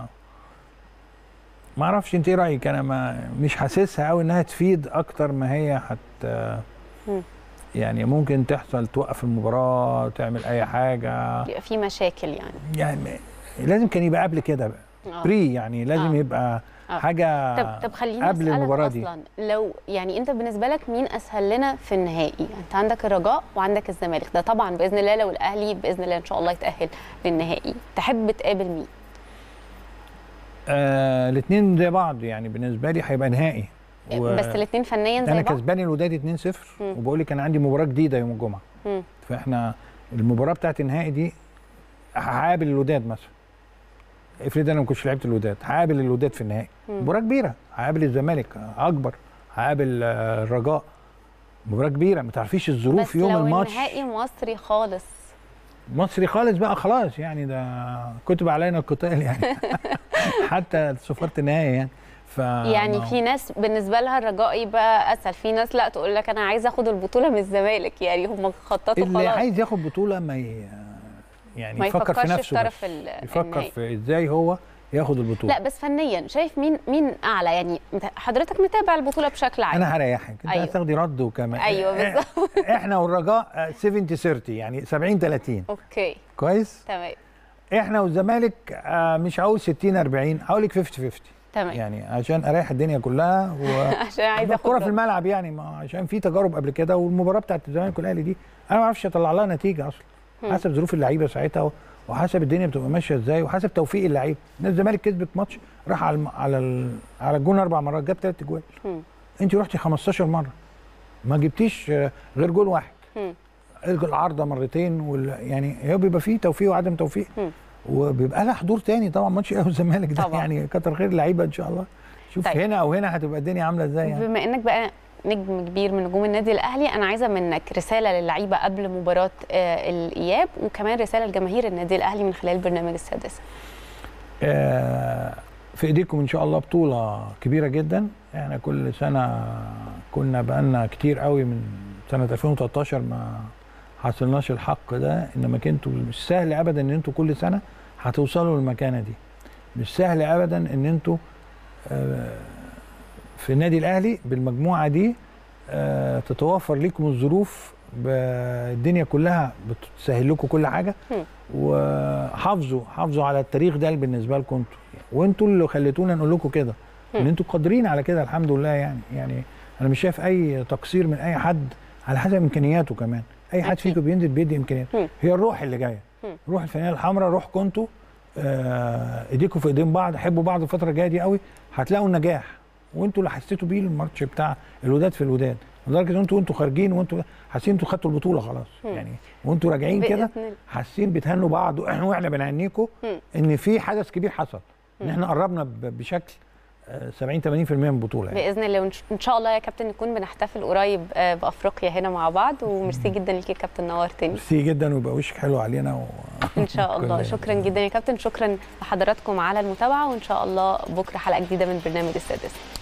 ما اعرفش انت ايه رايك انا ما مش حاسسها قوي انها تفيد اكتر ما هي هت مم. يعني ممكن تحصل توقف المباراه تعمل اي حاجه يبقى في مشاكل يعني يعني لازم كان يبقى قبل كده بقى آه. بري يعني لازم آه. يبقى آه. حاجه طب طب خليني قبل أسألك المباراة دي. اصلا لو يعني انت بالنسبه لك مين اسهل لنا في النهائي انت عندك الرجاء وعندك الزمالك ده طبعا باذن الله لو الاهلي باذن الله ان شاء الله يتاهل للنهائي تحب تقابل مين آه الاثنين زي بعض يعني بالنسبه لي هيبقى نهائي و- بس الاثنين فنيا زي انا بعض كسبان الوداد 2-0 مم. وبقول لك انا عندي مباراه جديده يوم الجمعه مم. فاحنا المباراه بتاعت النهائي دي هقابل الوداد مثلا افرض انا ما كنتش لعبت الوداد هقابل الوداد في النهائي مم. مباراه كبيره هقابل الزمالك اكبر هقابل آه، الرجاء مباراه كبيره ما تعرفيش الظروف بس يوم لو الماتش النهائي مصري خالص مصري خالص بقى خلاص يعني ده كتب علينا القتال يعني حتى صفاره النهائي يعني ف يعني في ناس بالنسبه لها الرجاء يبقى اسهل في ناس لا تقول لك انا عايزه اخد البطوله من الزمالك يعني هم خططوا اللي خلاص عايز ياخد بطوله ما ي... يعني ما يفكر في يفكرش في نفسه طرف بس. ال- يفكر النهائي. في ازاي هو ياخد البطوله لا بس فنيا شايف مين مين اعلى يعني مت- حضرتك متابع البطوله بشكل عام انا هريحك انت أيوة. أيوة. هتاخدي رد وكمان أيوة بالظبط. احنا والرجاء آه، 70 30 يعني 70 30 اوكي كويس تمام احنا والزمالك آه، مش عاوز 60 40 هقول لك 50 50 تمام يعني عشان اريح الدنيا كلها و عشان عايزه الكرة اخد في الملعب يعني ما عشان في تجارب قبل كده والمباراه بتاعت الزمالك والاهلي دي انا ما اعرفش اطلع لها نتيجه اصلا مم. حسب ظروف اللعيبه ساعتها وحسب الدنيا بتبقى ماشيه ازاي وحسب توفيق اللعيبه النادي الزمالك كسبت ماتش راح على الم- على ال- على الجون اربع مرات جاب ثلاث اجوال مم. انت رحتي 15 مره ما جبتيش آه، غير جول واحد مم. العارضه مرتين وال... يعني هي بيبقى فيه توفيق وعدم توفيق مم. وبيبقى لها حضور تاني طبعا ماتش الاهلي والزمالك ده طبعا. يعني كتر خير اللعيبه ان شاء الله شوف طيب. هنا او هنا هتبقى الدنيا عامله ازاي يعني بما انك بقى نجم كبير من نجوم النادي الاهلي انا عايزه منك رساله للعيبه قبل مباراه آه، الاياب وكمان رساله لجماهير النادي الاهلي من خلال برنامج السادسه آه، في ايديكم ان شاء الله بطوله كبيره جدا احنا كل سنه كنا بقالنا كتير قوي من سنه 2013 ما حصلناش الحق ده انما كنتوا مش سهل ابدا ان انتوا كل سنه هتوصلوا للمكانه دي مش سهل ابدا ان انتوا آه، في النادي الاهلي بالمجموعه دي آه، تتوفر لكم الظروف ب- الدنيا كلها بتسهل لكم كل حاجه مم. وحافظوا حافظوا على التاريخ ده بالنسبه لكم انتوا وانتوا اللي خليتونا نقول لكم كده ان مم. انتوا قادرين على كده الحمد لله يعني يعني انا مش شايف اي تقصير من اي حد على حسب امكانياته كمان اي حد أكيد. فيكم بينزل بيدي امكانياته مم. هي الروح اللي جايه مم. روح الفانيله الحمراء روحكم انتوا آه، ايديكم في ايدين بعض حبوا بعض الفتره الجايه دي قوي هتلاقوا النجاح وانتوا اللي حسيتوا بيه الماتش بتاع الوداد في الوداد لدرجه ان انتوا انتوا خارجين وانتوا حاسين انتوا خدتوا البطوله خلاص مم. يعني وانتوا راجعين كده بإذن الله. حاسين بتهنوا بعض واحنا بنهنيكم مم. ان في حدث كبير حصل ان مم. احنا قربنا ب- بشكل آه، 70 80% من البطوله يعني. باذن الله وإن- ان شاء الله يا كابتن نكون بنحتفل قريب آه، بافريقيا هنا مع بعض وميرسي جدا ليك يا كابتن نورتني ميرسي جدا ويبقى وشك حلو علينا و... ان شاء الله كلنا. شكرا جدا يا كابتن شكرا لحضراتكم على المتابعه وان شاء الله بكره حلقه جديده من برنامج السادس